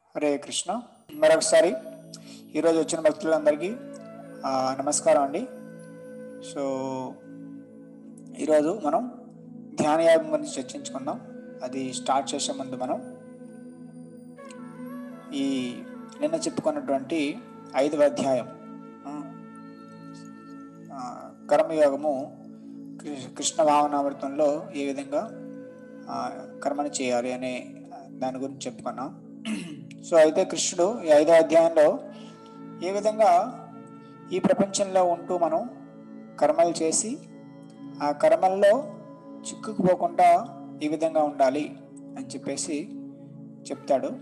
హరే కృష్ణ మరొకసారి ఈరోజు వచ్చిన భక్తులందరికీ ఆ, నమస్కారం అండి సో ఈరోజు మనం ధ్యాన యాగం గురించి చర్చించుకుందాం అది స్టార్ట్ చేసే ముందు మనం ఈ నిన్న చెప్పుకున్నటువంటి ఐదవ అధ్యాయం ఆ, ఆ, కర్మయోగము కృ- కృష్ణ భావనామృతంలో ఏ విధంగా ఆ, కర్మని చేయాలి అనే దాని గురించి చెప్పుకున్నాం సో అయితే కృష్ణుడు ఈ ఐదో అధ్యాయంలో ఏ విధంగా ఈ ప్రపంచంలో ఉంటూ మనం కర్మలు చేసి ఆ కర్మల్లో చిక్కుకుపోకుండా ఈ విధంగా ఉండాలి అని చెప్పేసి చెప్తాడు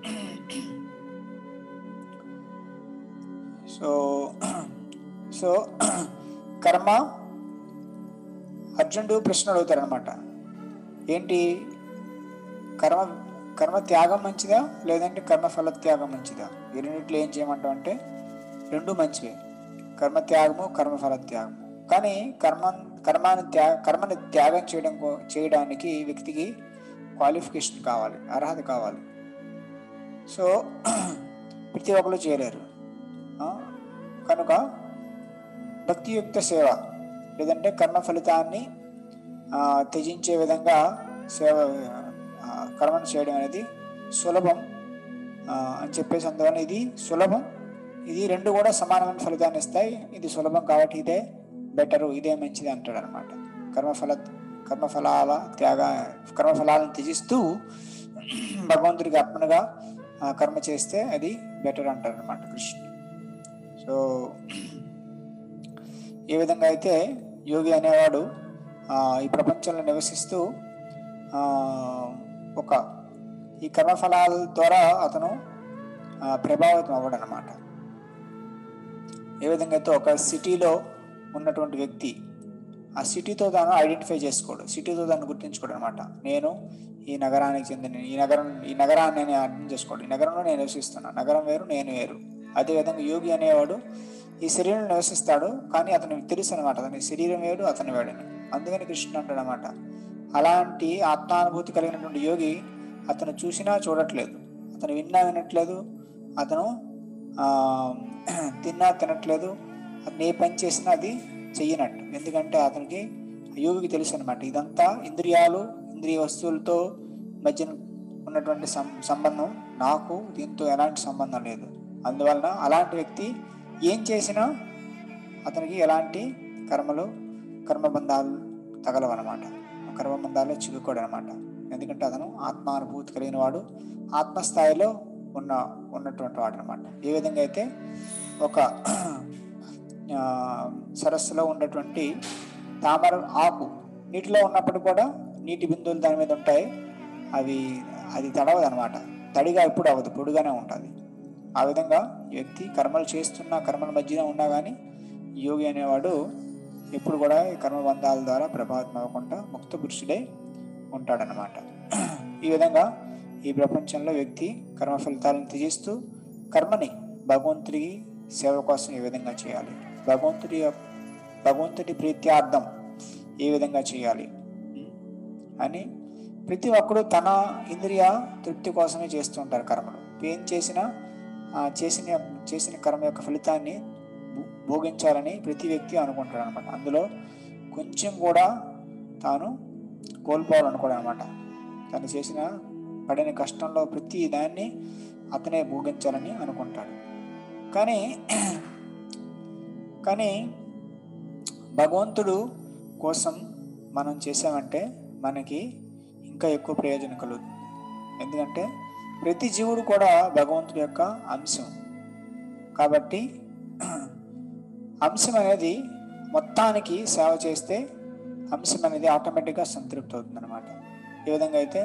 సో సో కర్మ అర్జునుడు ప్రశ్న అడుగుతాడు అనమాట ఏంటి కర్మ కర్మ త్యాగం మంచిదా లేదంటే కర్మ ఫల త్యాగం మంచిదా ఈ రెండిట్లో ఏం చేయమంటాం అంటే రెండు మంచివే కర్మ త్యాగము కర్మ ఫల త్యాగము కానీ కర్మ కర్మాన్ని త్యాగ కర్మని త్యాగం చేయడం కో- చేయడానికి వ్యక్తికి క్వాలిఫికేషన్ కావాలి అర్హత కావాలి సో ప్రతి ఒక్కరు చేయలేరు ఆ, కనుక భక్తియుక్త సేవ లేదంటే కర్మ ఫలితాన్ని ఆ, త్యజించే విధంగా సేవ ఆ, కర్మను చేయడం అనేది సులభం ఆ, అని చెప్పేసి అందువల్ల ఇది సులభం ఇది రెండు కూడా సమానమైన ఫలితాన్ని ఇస్తాయి ఇది సులభం కాబట్టి ఇదే బెటరు ఇదే మంచిది అంటాడు అనమాట కర్మఫల కర్మఫలాల త్యాగ కర్మఫలాలను త్యజిస్తూ భగవంతుడికి అర్పణగా ఆ, కర్మ చేస్తే అది బెటర్ అంటారు అనమాట కృష్ణుడు సో ఏ విధంగా అయితే యోగి అనేవాడు ఆ, ఈ ప్రపంచంలో నివసిస్తూ ఆ, ఒక ఈ కర్మఫలాల ద్వారా అతను ఆ, ప్రభావితం అవ్వడు అనమాట ఏ విధంగా అయితే ఒక సిటీలో ఉన్నటువంటి వ్యక్తి ఆ సిటీతో తాను ఐడెంటిఫై చేసుకోడు సిటీతో తాను గుర్తించుకోడు అనమాట నేను ఈ నగరానికి చెందిన ఈ నగరం ఈ నగరాన్ని నేను అర్థం చేసుకోడు ఈ నగరంలో నేను నివసిస్తున్నా నగరం వేరు నేను వేరు అదేవిధంగా యోగి అనేవాడు ఈ శరీరంలో నివసిస్తాడు కానీ అతనికి తెలుసు అనమాట అతని శరీరం వేడు అతని వేడని అందుకని కృష్ణుడు అంటాడు అనమాట అలాంటి ఆత్మానుభూతి కలిగినటువంటి యోగి అతను చూసినా చూడట్లేదు అతను విన్నా వినట్లేదు అతను ఆ, తిన్నా తినట్లేదు అతను ఏ పని చేసినా అది చెయ్యనట్టు ఎందుకంటే అతనికి యోగికి తెలుసు అనమాట ఇదంతా ఇంద్రియాలు ఇంద్రియ వస్తువులతో మధ్య ఉన్నటువంటి సం సంబంధం నాకు దీంతో ఎలాంటి సంబంధం లేదు అందువలన అలాంటి వ్యక్తి ఏం చేసినా అతనికి ఎలాంటి కర్మలు కర్మబంధాలు తగలవన్నమాట కర్మబంధాల్లో చిక్కుకోడు అనమాట ఎందుకంటే అతను ఆత్మానుభూతి కలిగిన వాడు ఆత్మస్థాయిలో ఉన్న ఉన్నటువంటి వాడు అనమాట ఏ విధంగా అయితే ఒక ఆ, సరస్సులో ఉన్నటువంటి తామర ఆకు నీటిలో ఉన్నప్పుడు కూడా నీటి బిందువులు దాని మీద ఉంటాయి అవి అది తడవదు అనమాట తడిగా ఎప్పుడు అవ్వదు పొడిగానే ఉంటుంది ఆ విధంగా ఈ వ్యక్తి కర్మలు చేస్తున్న కర్మల మధ్యన ఉన్నా కానీ యోగి అనేవాడు ఎప్పుడు కూడా ఈ కర్మబంధాల ద్వారా ప్రభావితం అవ్వకుండా ముక్త పురుషుడై ఉంటాడనమాట ఈ విధంగా ఈ ప్రపంచంలో వ్యక్తి కర్మ ఫలితాలను త్యజిస్తూ కర్మని భగవంతుడికి సేవ కోసం ఏ విధంగా చేయాలి భగవంతుడి యొక్క- భగవంతుడి ప్రీత్యార్థం ఏ విధంగా చేయాలి ఉం? అని ప్రతి ఒక్కరు తన ఇంద్రియ తృప్తి కోసమే చేస్తూ ఉంటారు కర్మలు ఏం చేసినా ఆ, చేసిన చేసిన కర్మ యొక్క ఫలితాన్ని భో- భోగించాలని ప్రతి వ్యక్తి అనుకుంటాడు అనమాట అందులో కొంచెం కూడా తాను కోల్పోవాలనుకోడు అనమాట తను చేసిన పడిన కష్టంలో ప్రతి దాన్ని అతనే భోగించాలని అనుకుంటాడు కానీ కానీ భగవంతుడు కోసం మనం చేసామంటే మనకి ఇంకా ఎక్కువ ప్రయోజనం కలుగుతుంది ఎందుకంటే ప్రతి జీవుడు కూడా భగవంతుడి యొక్క అంశం కాబట్టి అంశం అనేది మొత్తానికి సేవ చేస్తే అంశం అనేది ఆటోమేటిక్గా సంతృప్తి అవుతుంది అనమాట ఏ విధంగా అయితే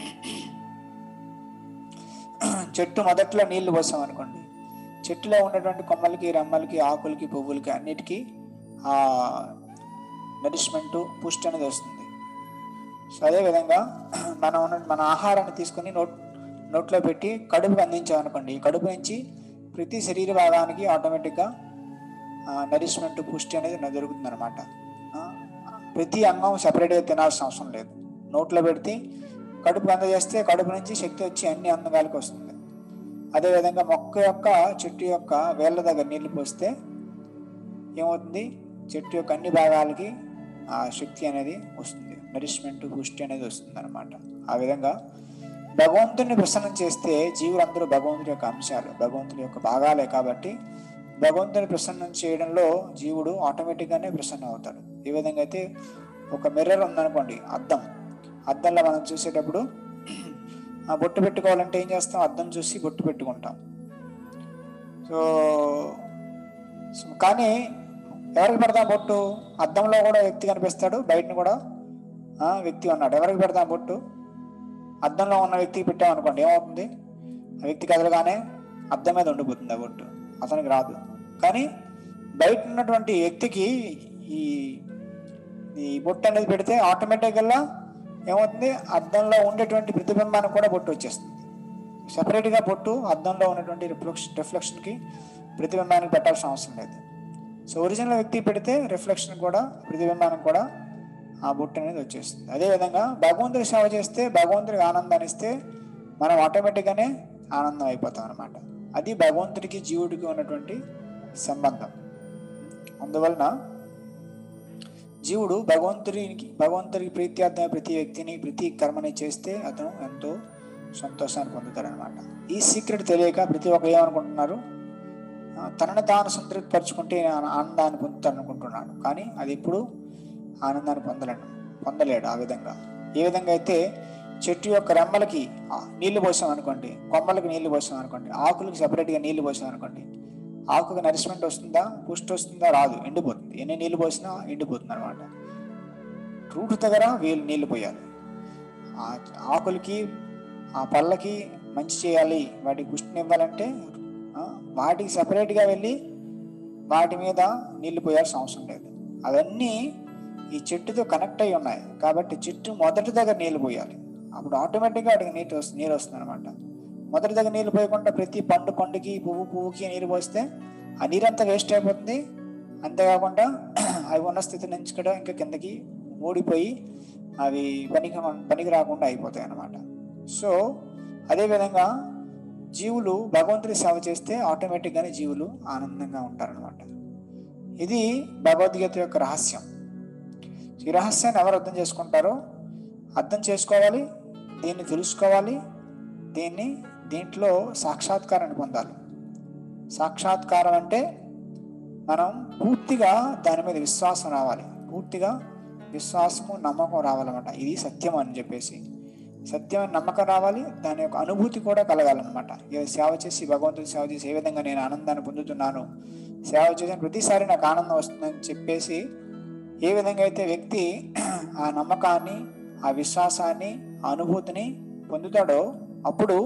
చెట్టు మొదట్లో నీళ్లు పోసాం అనుకోండి చెట్టులో ఉన్నటువంటి కొమ్మలకి రెమ్మలకి ఆకులకి పువ్వులకి అన్నిటికీ ఆ నరిష్మెంట్ పుష్టి అనేది వస్తుంది సో అదేవిధంగా మనం ఉన్న మన ఆహారాన్ని తీసుకొని నోట్ నోట్లో పెట్టి కడుపుకి అందించామనుకోండి ఈ కడుపు నుంచి ప్రతి శరీర భాగానికి ఆటోమేటిక్గా నరిష్మెంట్ పుష్టి అనేది దొరుకుతుంది అనమాట ప్రతి అంగం సపరేట్గా తినాల్సిన అవసరం లేదు నోట్లో పెడితే కడుపు అందజేస్తే కడుపు నుంచి శక్తి వచ్చి అన్ని అంగాలకు వస్తుంది అదేవిధంగా మొక్క యొక్క చెట్టు యొక్క వేళ్ళ దగ్గర నీళ్లు పోస్తే ఏమవుతుంది చెట్టు యొక్క అన్ని భాగాలకి ఆ శక్తి అనేది వస్తుంది నరిష్మెంట్ పుష్టి అనేది వస్తుంది అనమాట ఆ విధంగా భగవంతుని ప్రసన్నం చేస్తే జీవులందరూ భగవంతుడి యొక్క అంశాలు భగవంతుడి యొక్క భాగాలే కాబట్టి భగవంతుని ప్రసన్నం చేయడంలో జీవుడు ఆటోమేటిక్గానే ప్రసన్నం అవుతాడు ఈ విధంగా అయితే ఒక మిర్రర్ ఉందనుకోండి అద్దం అద్దంలో మనం చూసేటప్పుడు ఆ బొట్టు పెట్టుకోవాలంటే ఏం చేస్తాం అద్దం చూసి బొట్టు పెట్టుకుంటాం సో సో కానీ ఎవరికి పెడతాం బొట్టు అద్దంలో కూడా వ్యక్తి కనిపిస్తాడు బయటను కూడా ఆ, వ్యక్తి ఉన్నాడు ఎవరికి పెడతాం బొట్టు అద్దంలో ఉన్న వ్యక్తికి పెట్టామనుకోండి ఏమవుతుంది ఆ వ్యక్తి కదలగానే అద్దం మీద ఉండిపోతుంది ఆ బొట్టు అతనికి రాదు కానీ బయట ఉన్నటువంటి వ్యక్తికి ఈ ఈ బొట్టు అనేది పెడితే ఆటోమేటిక్గా ఏమవుతుంది అద్దంలో ఉండేటువంటి ప్రతిబింబానికి కూడా బొట్టు వచ్చేస్తుంది సపరేట్గా బొట్టు అద్దంలో ఉన్నటువంటి రిఫ్లెక్షన్ రిఫ్లెక్షన్కి ప్రతిబింబానికి పెట్టాల్సిన అవసరం లేదు సో ఒరిజినల్ వ్యక్తి పెడితే రిఫ్లెక్షన్ కూడా ప్రతిబింబానికి కూడా ఆ బొట్టు అనేది వచ్చేస్తుంది అదేవిధంగా భగవంతుడి సేవ చేస్తే భగవంతుడికి ఆనందాన్ని ఇస్తే మనం ఆటోమేటిక్గానే ఆనందం అయిపోతాం అనమాట అది భగవంతుడికి జీవుడికి ఉన్నటువంటి సంబంధం అందువలన జీవుడు భగవంతుడికి భగవంతుడికి ప్రీత్యార్థమైన ప్రతి వ్యక్తిని ప్రతి కర్మని చేస్తే అతను ఎంతో సంతోషాన్ని పొందుతాడనమాట ఈ సీక్రెట్ తెలియక ప్రతి ఒక్కరు ఏమనుకుంటున్నారు ఆ, తనని తాను సంతృప్తిపరచుకుంటే ఆ- ఆనందాన్ని పొందుతాడు అనుకుంటున్నాడు కానీ అది ఎప్పుడు ఆనందాన్ని పొందలేడు పొందలేడు ఆ విధంగా ఏ విధంగా అయితే చెట్టు యొక్క రెమ్మలకి ఆ, నీళ్లు పోసాం అనుకోండి కొమ్మలకి నీళ్లు పోసాం అనుకోండి ఆకులకి సపరేట్గా నీళ్లు పోసాం అనుకోండి ఆకుకి నరిష్మెంట్ వస్తుందా పుష్టి వస్తుందా రాదు ఎండిపోతుంది ఎన్ని నీళ్లు పోసినా ఎండిపోతుంది అనమాట రూట్ దగ్గర వీళ్ళు నీళ్లు పోయాలి ఆ ఆకులకి ఆ పళ్ళకి మంచి చేయాలి వాటికి పుష్టిని ఇవ్వాలంటే ఆ, వాటికి సపరేట్గా వెళ్ళి వాటి మీద నీళ్లు పోయాల్సిన అవసరం లేదు అవన్నీ ఈ చెట్టుతో కనెక్ట్ అయి ఉన్నాయి కాబట్టి చెట్టు మొదటి దగ్గర నీళ్లు పోయాలి అప్పుడు ఆటోమేటిక్గా వాటికి నీటి వస్తుంది నీరు వస్తుంది అనమాట మొదటి దగ్గర నీళ్లు పోయకుండా ప్రతి పండు పండుకి పువ్వు పువ్వుకి నీరు పోస్తే ఆ నీరంతా వేస్ట్ అయిపోతుంది అంతేకాకుండా అవి ఉన్న స్థితి నుంచి కూడా ఇంకా కిందకి ఊడిపోయి అవి పనికి పనికి రాకుండా అయిపోతాయి అన్నమాట సో అదేవిధంగా జీవులు భగవంతుడి సేవ చేస్తే ఆటోమేటిక్గానే జీవులు ఆనందంగా ఉంటారనమాట ఇది భగవద్గీత యొక్క రహస్యం ఈ రహస్యాన్ని ఎవరు అర్థం చేసుకుంటారో అర్థం చేసుకోవాలి దీన్ని తెలుసుకోవాలి దీన్ని దీంట్లో సాక్షాత్కారాన్ని పొందాలి సాక్షాత్కారం అంటే మనం పూర్తిగా దాని మీద విశ్వాసం రావాలి పూర్తిగా విశ్వాసము నమ్మకం రావాలన్నమాట ఇది సత్యం అని చెప్పేసి సత్యం అని నమ్మకం రావాలి దాని యొక్క అనుభూతి కూడా కలగాలన్నమాట ఇక సేవ చేసి భగవంతుడి సేవ చేసి ఏ విధంగా నేను ఆనందాన్ని పొందుతున్నాను సేవ చేసిన ప్రతిసారి నాకు ఆనందం వస్తుందని చెప్పేసి ఏ విధంగా అయితే వ్యక్తి ఆ నమ్మకాన్ని ఆ విశ్వాసాన్ని ఆ అనుభూతిని పొందుతాడో అప్పుడు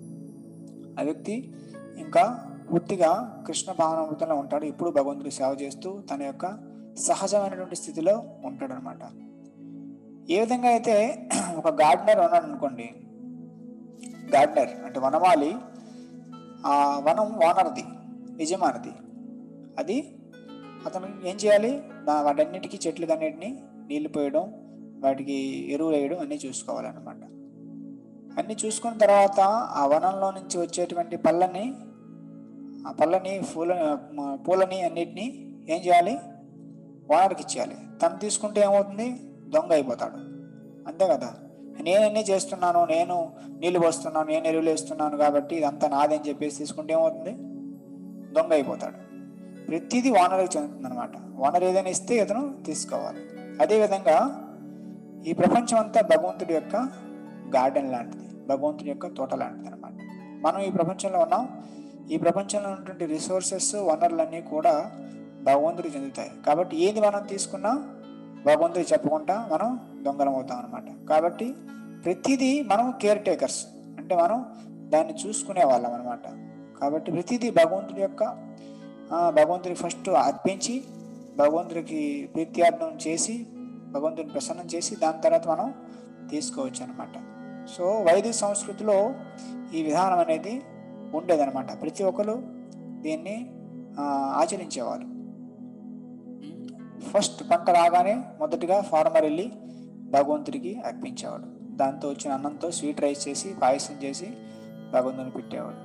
ఆ వ్యక్తి ఇంకా పూర్తిగా కృష్ణ భావనామృతంలో ఉంటాడు ఇప్పుడు భగవంతుడి సేవ చేస్తూ తన యొక్క సహజమైనటువంటి స్థితిలో ఉంటాడు అనమాట ఏ విధంగా అయితే ఒక గార్డెనర్ ఉన్నాడు అనుకోండి గార్డెనర్ అంటే వనమాలి ఆ వనం ఓనర్ది యజమానిది అది అతను ఏం చేయాలి దా వాటన్నిటికీ చెట్లకు అన్నిటిని నీళ్లు పోయడం వాటికి ఎరువులు వేయడం అన్నీ చూసుకోవాలన్నమాట అన్నీ చూసుకున్న తర్వాత ఆ వనంలో నుంచి వచ్చేటువంటి పళ్ళని ఆ పళ్ళని పూల మ- పూలని అన్నిటినీ ఏం చేయాలి ఓనర్కి ఇచ్చేయాలి తను తీసుకుంటే ఏమవుతుంది దొంగ అయిపోతాడు అంతే కదా నేనన్నీ చేస్తున్నాను నేను నీళ్లు పోస్తున్నాను నేను ఎరువులు వేస్తున్నాను కాబట్టి ఇదంతా నాదని చెప్పేసి తీసుకుంటే ఏమవుతుంది దొంగ అయిపోతాడు ప్రతిదీ ఓనర్కి చెందుతుంది అనమాట ఓనర్ ఏదైనా ఇస్తే ఇతను తీసుకోవాలి అదేవిధంగా ఈ ప్రపంచం అంతా భగవంతుడి యొక్క గార్డెన్ లాంటిది భగవంతుడి యొక్క తోట లాంటిది అనమాట మనం ఈ ప్రపంచంలో ఉన్నాం ఈ ప్రపంచంలో ఉన్నటువంటి రిసోర్సెస్ వనరులన్నీ కూడా భగవంతుడికి చెందుతాయి కాబట్టి ఏది మనం తీసుకున్నా భగవంతుడికి చెప్పకుండా మనం దొంగలం అవుతాం అనమాట కాబట్టి ప్రతిదీ మనం కేర్ టేకర్స్ అంటే మనం దాన్ని చూసుకునే వాళ్ళం అనమాట కాబట్టి ప్రతిదీ భగవంతుడి యొక్క ఆ, భగవంతుడికి ఫస్ట్ అర్పించి భగవంతుడికి ప్రీత్యార్థం చేసి భగవంతుడిని ప్రసన్నం చేసి దాని తర్వాత మనం తీసుకోవచ్చు అనమాట సో వైదిక సంస్కృతిలో ఈ విధానం అనేది ఉండేదన్నమాట ప్రతి ఒక్కరు దీన్ని ఆ, ఆచరించేవారు ఫస్ట్ పంట రాగానే మొదటిగా ఫార్మర్ వెళ్ళి భగవంతుడికి అర్పించేవాడు దాంతో వచ్చిన అన్నంతో స్వీట్ రైస్ చేసి పాయసం చేసి భగవంతుని పెట్టేవాడు ఆ,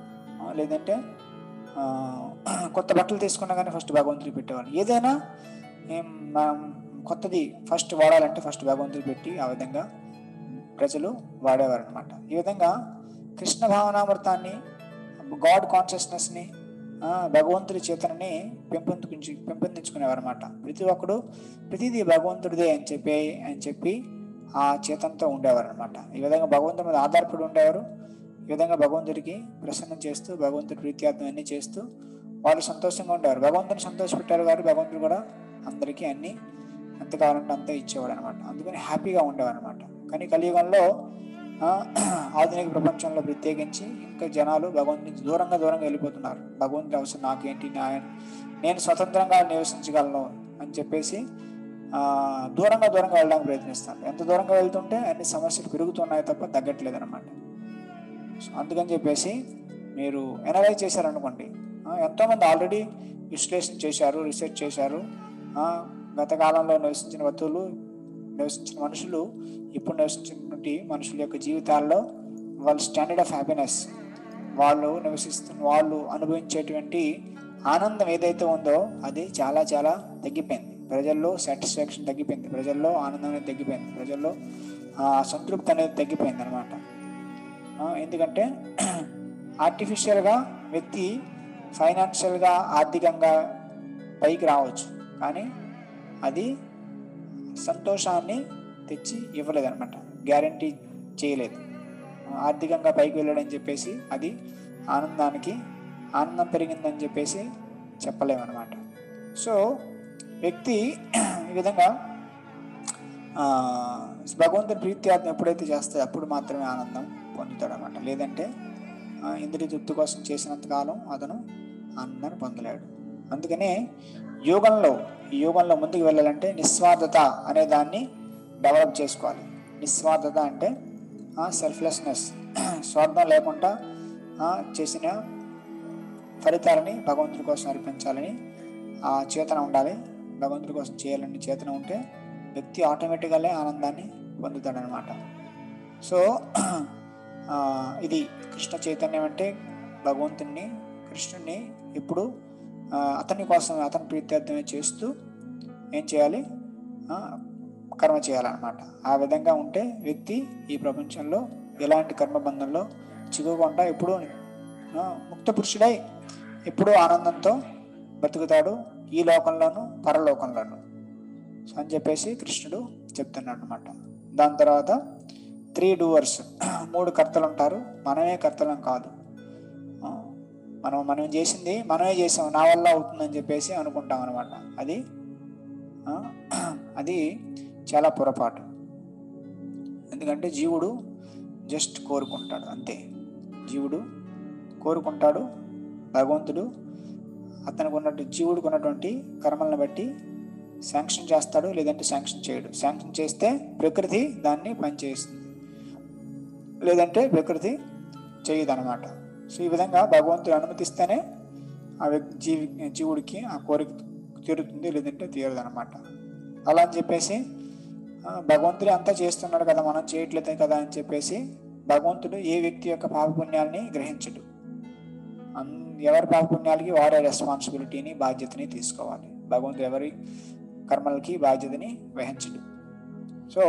లేదంటే ఆ, కొత్త బట్టలు తీసుకున్నా కానీ ఫస్ట్ భగవంతుడికి పెట్టేవాళ్ళు ఏదైనా ఏం, మనం కొత్తది ఫస్ట్ వాడాలంటే ఫస్ట్ భగవంతుడికి పెట్టి ఆ విధంగా ప్రజలు వాడేవారు అనమాట ఈ విధంగా కృష్ణ భావనామృతాన్ని గాడ్ కాన్షియస్నెస్ని భగవంతుడి చేతనని పెంపొందించి పెంపొందించుకునేవారు అనమాట ప్రతి ఒక్కడు ప్రతిదీ భగవంతుడిదే అని చెప్పి అని చెప్పి ఆ చేతంతో ఉండేవారు అనమాట ఈ విధంగా భగవంతుడి మీద ఆధారపడి ఉండేవారు ఈ విధంగా భగవంతుడికి ప్రసన్నం చేస్తూ భగవంతుడి ప్రీత్యార్థం అన్ని చేస్తూ వాళ్ళు సంతోషంగా ఉండేవారు భగవంతుని సంతోషపెట్టారు కాబట్టి భగవంతుడు కూడా అందరికీ అన్ని ఎంత కావాలంటే అంతా ఇచ్చేవాడు అనమాట అందుకని హ్యాపీగా ఉండేవారు అనమాట కానీ కలియుగంలో ఆ, ఆధునిక ప్రపంచంలో ప్రత్యేకించి ఇంకా జనాలు భగవంతుడి నుంచి దూరంగా దూరంగా వెళ్ళిపోతున్నారు భగవంతుడి అవసరం నాకేంటి నా- నేను స్వతంత్రంగా నివసించగలను అని చెప్పేసి ఆ, దూరంగా దూరంగా వెళ్ళడానికి ప్రయత్నిస్తాను ఎంత దూరంగా వెళ్తుంటే అన్ని సమస్యలు పెరుగుతున్నాయి తప్ప తగ్గట్లేదు అనమాట సో అందుకని చెప్పేసి మీరు ఎనలైజ్ చేశారనుకోండి ఆ, ఎంతోమంది ఆల్రెడీ విశ్లేషణ చేశారు రీసెర్చ్ చేశారు ఆ, గత కాలంలో నివసించిన వస్తువులు నివసించిన మనుషులు ఇప్పుడు నివసించినటువంటి మనుషుల యొక్క జీవితాల్లో వాళ్ళ స్టాండర్డ్ ఆఫ్ హ్యాపీనెస్ వాళ్ళు నివసిస్తున్న వాళ్ళు అనుభవించేటువంటి ఆనందం ఏదైతే ఉందో అది చాలా చాలా తగ్గిపోయింది ప్రజల్లో సాటిస్ఫాక్షన్ తగ్గిపోయింది ప్రజల్లో ఆనందం అనేది తగ్గిపోయింది ప్రజల్లో ఆ, సంతృప్తి అనేది తగ్గిపోయింది అనమాట ఎందుకంటే ఆర్టిఫిషియల్గా వ్యక్తి ఫైనాన్షియల్గా ఆర్థికంగా పైకి రావచ్చు కానీ అది సంతోషాన్ని తెచ్చి ఇవ్వలేదన్నమాట గ్యారంటీ చేయలేదు ఆర్థికంగా పైకి వెళ్ళాడని చెప్పేసి అది ఆనందానికి ఆనందం పెరిగిందని చెప్పేసి చెప్పలేమన్నమాట సో వ్యక్తి ఈ విధంగా ఆ, భగవంతుడి ప్రీత్యార్థం ఎప్పుడైతే చేస్తాడో అప్పుడు మాత్రమే ఆనందం పొందుతాడు అనమాట లేదంటే ఆ, ఇంద్రియ తృప్తి కోసం చేసినంత కాలం అతను ఆనందాన్ని పొందలేడు అందుకనే యోగంలో ఈ యోగంలో ముందుకు వెళ్ళాలంటే నిస్వార్థత అనే దాన్ని డెవలప్ చేసుకోవాలి నిస్వార్థత అంటే సెల్ఫ్లెస్నెస్ స్వార్థం లేకుండా ఆ, చేసిన ఫలితాలని భగవంతుడి కోసం అర్పించాలని ఆ చేతన ఉండాలి భగవంతుడి కోసం చేయాలని చేతన ఉంటే వ్యక్తి ఆటోమేటిక్గానే ఆనందాన్ని పొందుతాడనమాట సో ఆ, ఇది కృష్ణ చైతన్యం అంటే భగవంతుణ్ణి కృష్ణుణ్ణి ఎప్పుడు ఆ, అతని కోసం అతని ప్రీత్యార్థమే చేస్తూ ఏం చేయాలి ఆ, కర్మ చేయాలన్నమాట ఆ విధంగా ఉంటే వ్యక్తి ఈ ప్రపంచంలో ఎలాంటి కర్మబంధంలో చిక్కుకుండా ఎప్పుడూ ఆ, ముక్త పురుషుడై ఎప్పుడూ ఆనందంతో బతుకుతాడు ఈ లోకంలోను పరలోకంలోను సో అని చెప్పేసి కృష్ణుడు చెప్తున్నాడు అనమాట దాని తర్వాత త్రీ డూవర్స్ మూడు కర్తలు ఉంటారు మనమే కర్తలం కాదు ఆ, మనం మనం చేసింది మనమే చేసాం నా వల్ల అవుతుందని చెప్పేసి అనుకుంటాం అనమాట అది ఆ, అది చాలా పొరపాటు ఎందుకంటే జీవుడు జస్ట్ కోరుకుంటాడు అంతే జీవుడు కోరుకుంటాడు భగవంతుడు అతనికి ఉన్నట్టు జీవుడికి ఉన్నటువంటి కర్మలను బట్టి శాంక్షన్ చేస్తాడు లేదంటే శాంక్షన్ చేయడు శాంక్షన్ చేస్తే ప్రకృతి దాన్ని పనిచేస్తుంది లేదంటే ప్రకృతి చేయదు అనమాట సో ఈ విధంగా భగవంతుడు అనుమతిస్తేనే ఆ వ్యక్తి జీవి జీవుడికి ఆ కోరిక తీరుతుంది లేదంటే తీరదు అనమాట అలా అని చెప్పేసి ఆ, భగవంతుడే అంతా చేస్తున్నాడు కదా మనం చేయట్లేదు కదా అని చెప్పేసి భగవంతుడు ఏ వ్యక్తి యొక్క పాపపుణ్యాలని గ్రహించడు అన్- ఎవరి పాపపుణ్యాలకి వారే రెస్పాన్సిబిలిటీని బాధ్యతని తీసుకోవాలి భగవంతుడు ఎవరి కర్మలకి బాధ్యతని వహించడు సో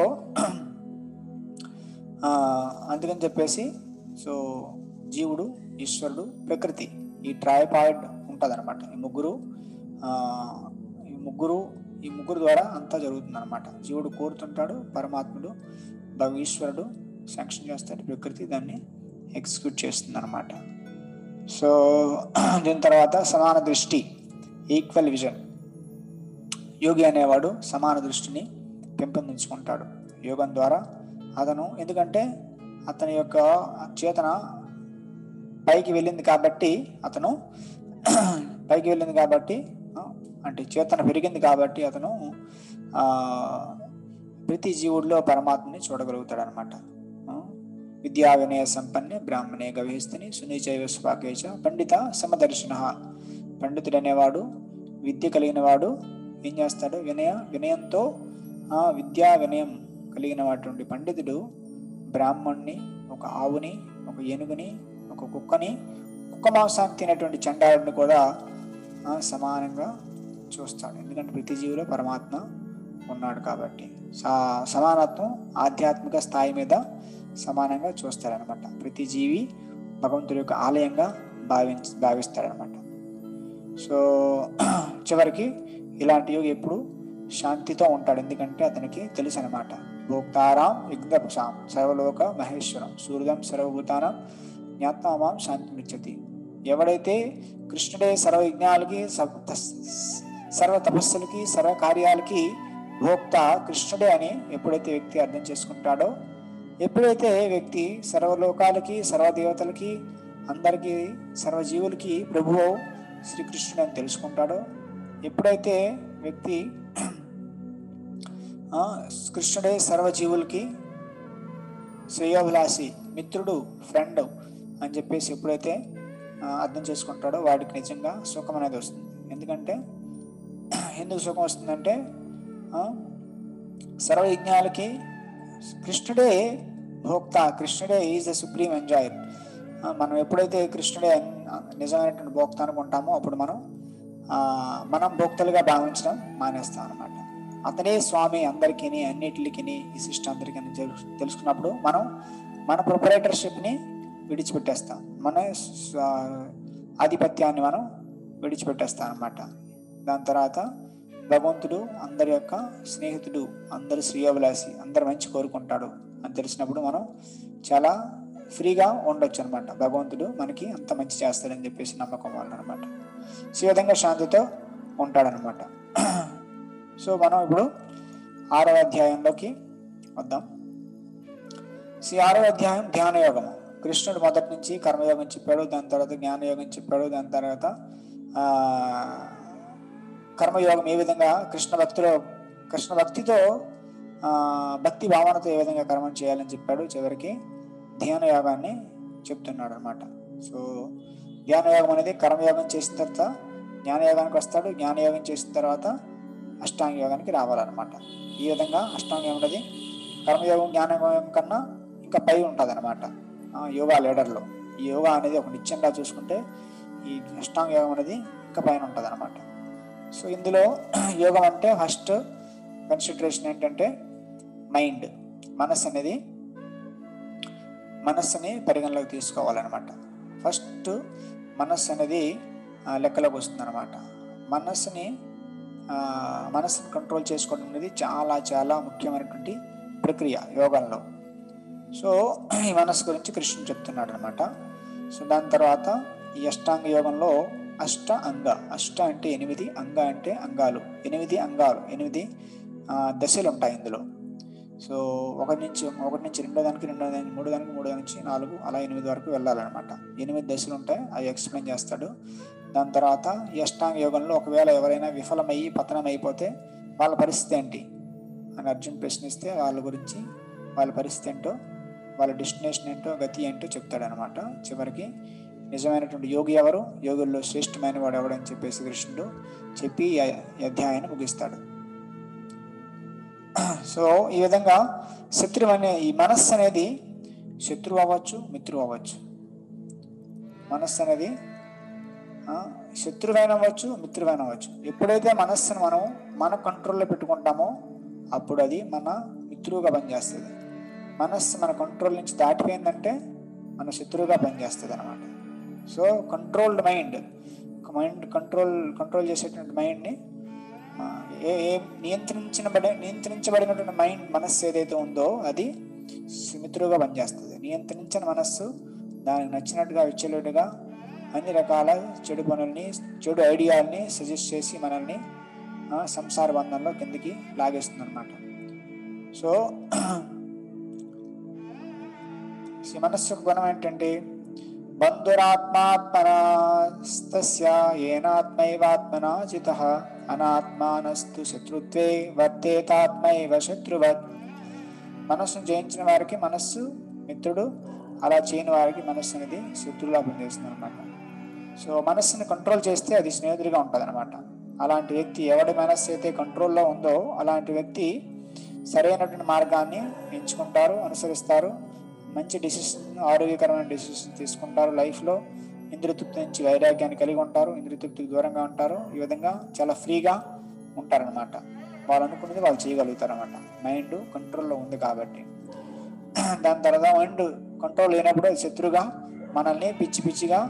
ఆ, అందుకని చెప్పేసి సో జీవుడు ఈశ్వరుడు ప్రకృతి ఈ ట్రైపాయిడ్ ఉంటుంది అనమాట ఈ ముగ్గురు ఆ, ఈ ముగ్గురు ఈ ముగ్గురు ద్వారా అంతా జరుగుతుంది అనమాట జీవుడు కోరుతుంటాడు పరమాత్ముడు భగ ఈశ్వరుడు శాంక్షన్ చేస్తాడు ప్రకృతి దాన్ని ఎగ్జిక్యూట్ చేస్తుంది అనమాట సో దీని తర్వాత సమాన దృష్టి ఈక్వల్ విజన్ యోగి అనేవాడు సమాన దృష్టిని పెంపొందించుకుంటాడు యోగం ద్వారా అతను ఎందుకంటే అతని యొక్క చేతన పైకి వెళ్ళింది కాబట్టి అతను పైకి వెళ్ళింది కాబట్టి ఆ, అంటే చేతన పెరిగింది కాబట్టి అతను ఆ, ప్రతి జీవుడిలో పరమాత్మని చూడగలుగుతాడు అనమాట విద్యా వినయ సంపన్నే బ్రాహ్మణే గవేస్తుని సునీచైవ స్వాకేచ పండిత సమదర్శన పండితుడు అనేవాడు విద్య కలిగిన వాడు ఏం చేస్తాడు వినయ వినయంతో ఆ విద్యా వినయం కలిగిన వాటి పండితుడు బ్రాహ్మణ్ణి ఒక ఆవుని ఒక ఏనుగుని ఒక కుక్కని కుక్క మాంసాన్ని తినేటువంటి చండాలుడిని కూడా ఆ, సమానంగా చూస్తాడు ఎందుకంటే ప్రతి జీవిలో పరమాత్మ ఉన్నాడు కాబట్టి సా సమానత్వం ఆధ్యాత్మిక స్థాయి మీద సమానంగా చూస్తాడనమాట ప్రతి జీవి భగవంతుడి యొక్క ఆలయంగా భావించ భావిస్తాడనమాట సో చివరికి ఇలాంటి యోగి ఎప్పుడు శాంతితో ఉంటాడు ఎందుకంటే అతనికి తెలుసు అనమాట భోక్తారాం విఘ్నపసాం సర్వలోక మహేశ్వరం సూర్యం సర్వభూతానం జ్ఞాత్మాం శాంతి నిచ్చతి ఎవడైతే కృష్ణుడే సర్వ యజ్ఞాలకి సర్వ సర్వ తపస్సులకి సర్వ కార్యాలకి భోక్త కృష్ణుడే అని ఎప్పుడైతే వ్యక్తి అర్థం చేసుకుంటాడో ఎప్పుడైతే వ్యక్తి సర్వలోకాలకి సర్వదేవతలకి అందరికీ సర్వజీవులకి ప్రభువు శ్రీకృష్ణుడు అని తెలుసుకుంటాడో ఎప్పుడైతే వ్యక్తి ఆ, కృష్ణుడే సర్వజీవులకి శ్రేయోభిలాషి మిత్రుడు ఫ్రెండ్ అని చెప్పేసి ఎప్పుడైతే ఆ, అర్థం చేసుకుంటాడో వాడికి నిజంగా సుఖం అనేది వస్తుంది ఎందుకంటే ఎందుకు సుఖం వస్తుందంటే ఆ, సర్వయజ్ఞాలకి కృష్ణుడే భోక్త కృష్ణుడే ఈజ్ ద సుప్రీం ఎంజాయర్ మనం ఎప్పుడైతే కృష్ణుడే నిజమైనటువంటి భోక్త అనుకుంటామో అప్పుడు మనం ఆ, మనం భోక్తలుగా భావించడం మానేస్తాం అనమాట అతనే స్వామి అందరికీ అన్నిటికి ఈ సిస్టమ్ అందరికీ అని తెలు- తెలుసుకున్నప్పుడు మనం మన ప్రొపరేటర్షిప్ని విడిచిపెట్టేస్తాం మన స్వ- ఆధిపత్యాన్ని మనం విడిచిపెట్టేస్తాం అనమాట దాని తర్వాత భగవంతుడు అందరి యొక్క స్నేహితుడు అందరు శ్రేయోభిలాషి అందరు మంచి కోరుకుంటాడు అని తెలిసినప్పుడు మనం చాలా ఫ్రీగా ఉండొచ్చు అనమాట భగవంతుడు మనకి అంత మంచి చేస్తాడని చెప్పేసి నమ్మకం వల్ల అనమాట సో ఈ విధంగా శాంతితో ఉంటాడనమాట సో మనం ఇప్పుడు ఆరవ అధ్యాయంలోకి వద్దాం సో ఈ ఆరవ అధ్యాయం ధ్యాన యోగము కృష్ణుడు మొదటి నుంచి కర్మయోగం చెప్పాడు దాని తర్వాత జ్ఞానయోగం చెప్పాడు దాని తర్వాత ఆ, కర్మయోగం ఏ విధంగా కృష్ణ భక్తిలో కృష్ణ భక్తితో ఆ, భక్తి భావనతో ఏ విధంగా కర్మం చేయాలని చెప్పాడు చివరికి ధ్యాన యోగాన్ని చెప్తున్నాడు అనమాట సో ధ్యాన యోగం అనేది కర్మయోగం చేసిన తర్వాత జ్ఞానయోగానికి వస్తాడు జ్ఞానయోగం చేసిన తర్వాత అష్టాంగ యోగానికి రావాలన్నమాట ఈ విధంగా అష్టాంగ యోగం అనేది కర్మయోగం జ్ఞానయోగం కన్నా ఇంకా పై ఉంటుంది అనమాట యోగా లీడర్లో ఈ యోగా అనేది ఒక నిత్యంగా చూసుకుంటే ఈ అష్టాంగ యోగం అనేది ఇంకా పైన ఉంటుంది అనమాట సో ఇందులో యోగం అంటే ఫస్ట్ కన్సిడరేషన్ ఏంటంటే మైండ్ మనస్సు అనేది మనస్సుని పరిగణలోకి తీసుకోవాలన్నమాట ఫస్ట్ మనస్సు అనేది ఆ, లెక్కలోకి వస్తుంది అనమాట మనస్సుని ఆ, మనస్సుని కంట్రోల్ చేసుకోవడం అనేది చాలా చాలా ముఖ్యమైనటువంటి ప్రక్రియ యోగంలో సో ఈ మనస్సు గురించి కృష్ణుడు చెప్తున్నాడు అనమాట సో దాని తర్వాత ఈ అష్టాంగ యోగంలో అష్ట అంగ అష్ట అంటే ఎనిమిది అంగ అంటే అంగాలు ఎనిమిది అంగాలు ఎనిమిది ఆ, దశలు ఉంటాయి ఇందులో సో ఒకటి నుంచి ఒకటి నుంచి రెండో దానికి రెండో దానికి మూడో దానికి మూడో నుంచి నాలుగు అలా ఎనిమిది వరకు వెళ్ళాలన్నమాట ఎనిమిది దశలు ఉంటాయి అవి ఎక్స్ప్లెయిన్ చేస్తాడు దాని తర్వాత ఈ అష్టాంగ యోగంలో ఒకవేళ ఎవరైనా విఫలమయ్యి పతనం అయిపోతే వాళ్ళ పరిస్థితి ఏంటి అని అర్జున్ ప్రశ్నిస్తే వాళ్ళ గురించి వాళ్ళ పరిస్థితి ఏంటో వాళ్ళ డెస్టినేషన్ ఏంటో గతి ఏంటో చెప్తాడనమాట చివరికి నిజమైనటువంటి యోగి ఎవరు యోగుల్లో శ్రేష్టమైన వాడు ఎవడని చెప్పేసి కృష్ణుడు చెప్పి ఈ ఈ అధ్యాయాన్ని ముగిస్తాడు సో ఈ విధంగా శత్రువు అనే ఈ మనస్సు అనేది శత్రువు అవ్వచ్చు మిత్రువు అవ్వచ్చు మనస్సు అనేది ఆ, శత్రువైన అవ్వచ్చు మిత్రువైన అవ్వచ్చు ఎప్పుడైతే మనస్సును మనం మన కంట్రోల్లో పెట్టుకుంటామో అప్పుడు అది మన మిత్రువుగా పనిచేస్తుంది మనస్సు మన కంట్రోల్ నుంచి దాటిపోయిందంటే మన శత్రువుగా పనిచేస్తుంది అనమాట so controlled mind mind control control చేసేటువంటి మైండ్ని ఆ, ఏ ఏ నియంత్రించబడి నియంత్రించబడినటువంటి మైండ్ మనస్సు ఏదైతే ఉందో అది మిత్రుగా పనిచేస్తుంది నియంత్రించిన మనస్సు దానికి నచ్చినట్టుగా విచ్చలుడిగా అన్ని రకాల చెడు పనుల్ని చెడు ఐడియాల్ని సజెస్ట్ చేసి మనల్ని ఆ, సంసార బంధంలో కిందికి లాగేస్తుంది అనమాట సో ఈ మనస్సు యొక్క గుణం ఏంటంటే బంధురాత్మాత్మనాస్తస్య ఏనాత్మైవాత్మన జిత అనాత్మానస్తు శత్రుత్వే వర్తేతాత్మైవ శత్రువత్ మనస్సును జయించిన వారికి మనస్సు మిత్రుడు అలా చేయని వారికి మనస్సు అనేది శత్రువులా పనిచేస్తుంది అనమాట సో మనస్సుని కంట్రోల్ చేస్తే అది స్నేహితుడిగా ఉంటుంది అనమాట అలాంటి వ్యక్తి ఎవడి మనస్సు అయితే కంట్రోల్లో ఉందో అలాంటి వ్యక్తి సరైనటువంటి మార్గాన్ని ఎంచుకుంటారు అనుసరిస్తారు మంచి డిసిషన్ ఆరోగ్యకరమైన డిసిషన్ తీసుకుంటారు లైఫ్లో ఇంద్రియతృప్తి నుంచి వైరాగ్యాన్ని కలిగి ఉంటారు ఇంద్రియతృప్తికి దూరంగా ఉంటారు ఈ విధంగా చాలా ఫ్రీగా ఉంటారనమాట వాళ్ళు అనుకున్నది వాళ్ళు చేయగలుగుతారు అనమాట మైండ్ కంట్రోల్లో ఉంది కాబట్టి దాని తర్వాత మైండ్ కంట్రోల్ లేనప్పుడు అది శత్రుగా మనల్ని పిచ్చి పిచ్చిగా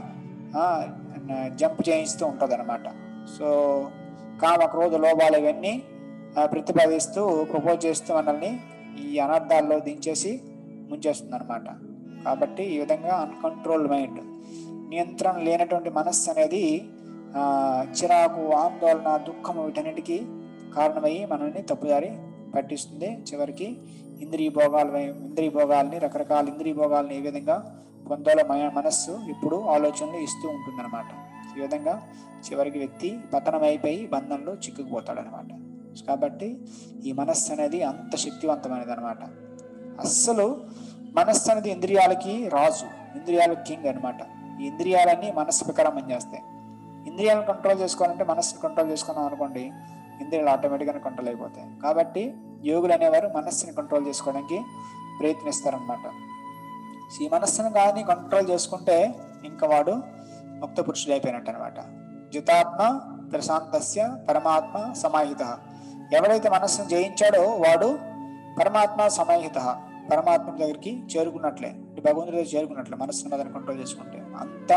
జంప్ చేయిస్తూ ఉంటుంది అనమాట సో కామ క్రోధ లోభాలు ఇవన్నీ ఆ, ప్రతిపాదిస్తూ ప్రపోజ్ చేస్తూ మనల్ని ఈ అనర్థాల్లో దించేసి ముంచేస్తుంది అనమాట కాబట్టి ఈ విధంగా అన్కంట్రోల్ మైండ్ నియంత్రణ లేనటువంటి మనస్సు అనేది ఆ, చిరాకు ఆందోళన దుఃఖం వీటన్నిటికీ కారణమయ్యి మనల్ని తప్పుదారి పట్టిస్తుంది చివరికి ఇంద్రియ భోగాలు ఇంద్రియ భోగాల్ని రకరకాల ఇంద్రియ భోగాల్ని ఏ విధంగా పొందాలో మన- మనస్సు ఇప్పుడు ఆలోచనలు ఇస్తూ ఉంటుందన్నమాట ఈ విధంగా చివరికి వ్యక్తి పతనమైపోయి బంధంలో చిక్కుకుపోతాడనమాట కాబట్టి ఈ మనస్సు అనేది అంత శక్తివంతమైనది అనమాట అస్సలు మనస్సు అనేది ఇంద్రియాలకి రాజు ఇంద్రియాలకు కింగ్ అనమాట ఈ ఇంద్రియాలన్నీ మనస్సు ప్రకారం పనిచేస్తాయి ఇంద్రియాలను కంట్రోల్ చేసుకోవాలంటే మనస్సును కంట్రోల్ చేసుకున్నాం అనుకోండి ఇంద్రియాలు ఆటోమేటిక్గా కంట్రోల్ అయిపోతాయి కాబట్టి యోగులు అనేవారు మనస్సుని కంట్రోల్ చేసుకోవడానికి ప్రయత్నిస్తారనమాట ఈ మనస్సును కానీ కంట్రోల్ చేసుకుంటే ఇంకా వాడు ముక్త పురుషుడు అయిపోయినట్టు అనమాట జితాత్మ ప్రశాంతస్య పరమాత్మ సమాహిత ఎవరైతే మనస్సును జయించాడో వాడు పరమాత్మ సమాహిత పరమాత్మ దగ్గరికి చేరుకున్నట్లే అంటే భగవంతుడి దగ్గర చేరుకున్నట్లే మనస్సును మీద కంట్రోల్ చేసుకుంటే అంత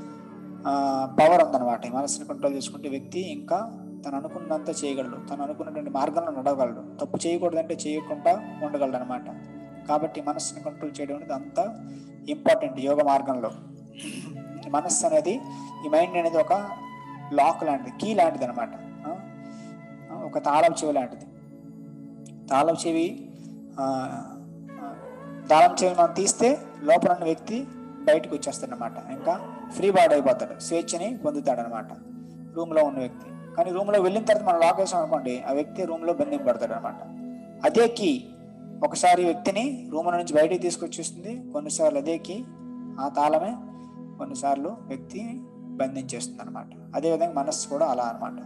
పవర్ ఉందన్నమాట ఈ మనస్సుని కంట్రోల్ చేసుకుంటే వ్యక్తి ఇంకా తను అనుకున్నంత చేయగలడు తను అనుకున్నటువంటి మార్గంలో నడవగలడు తప్పు చేయకూడదంటే చేయకుండా ఉండగలడు అనమాట కాబట్టి మనస్సుని కంట్రోల్ చేయడం అనేది అంత ఇంపార్టెంట్ యోగ మార్గంలో ఈ మనస్సు అనేది ఈ మైండ్ అనేది ఒక లాక్ లాంటిది కీ లాంటిది అనమాట ఒక తాళం చెవి లాంటిది తాళం చెవి ఆ, ఆ, తాళం చెవి మనం తీస్తే లోపల ఉన్న వ్యక్తి బయటకు వచ్చేస్తాడనమాట ఇంకా ఫ్రీ బాడీ అయిపోతాడు స్వేచ్ఛని పొందుతాడనమాట రూమ్లో ఉన్న వ్యక్తి కానీ రూమ్లో వెళ్ళిన తర్వాత మనం లాక్ వేసాం అనుకోండి ఆ వ్యక్తి రూమ్లో బంధింపడతాడు అనమాట అదే కీ ఒకసారి వ్యక్తిని రూమ్ నుంచి బయటికి తీసుకొచ్చేస్తుంది కొన్నిసార్లు అదే కీ ఆ తాళమే కొన్నిసార్లు వ్యక్తిని బంధించేస్తుంది అనమాట అదేవిధంగా మనస్సు కూడా అలా అనమాట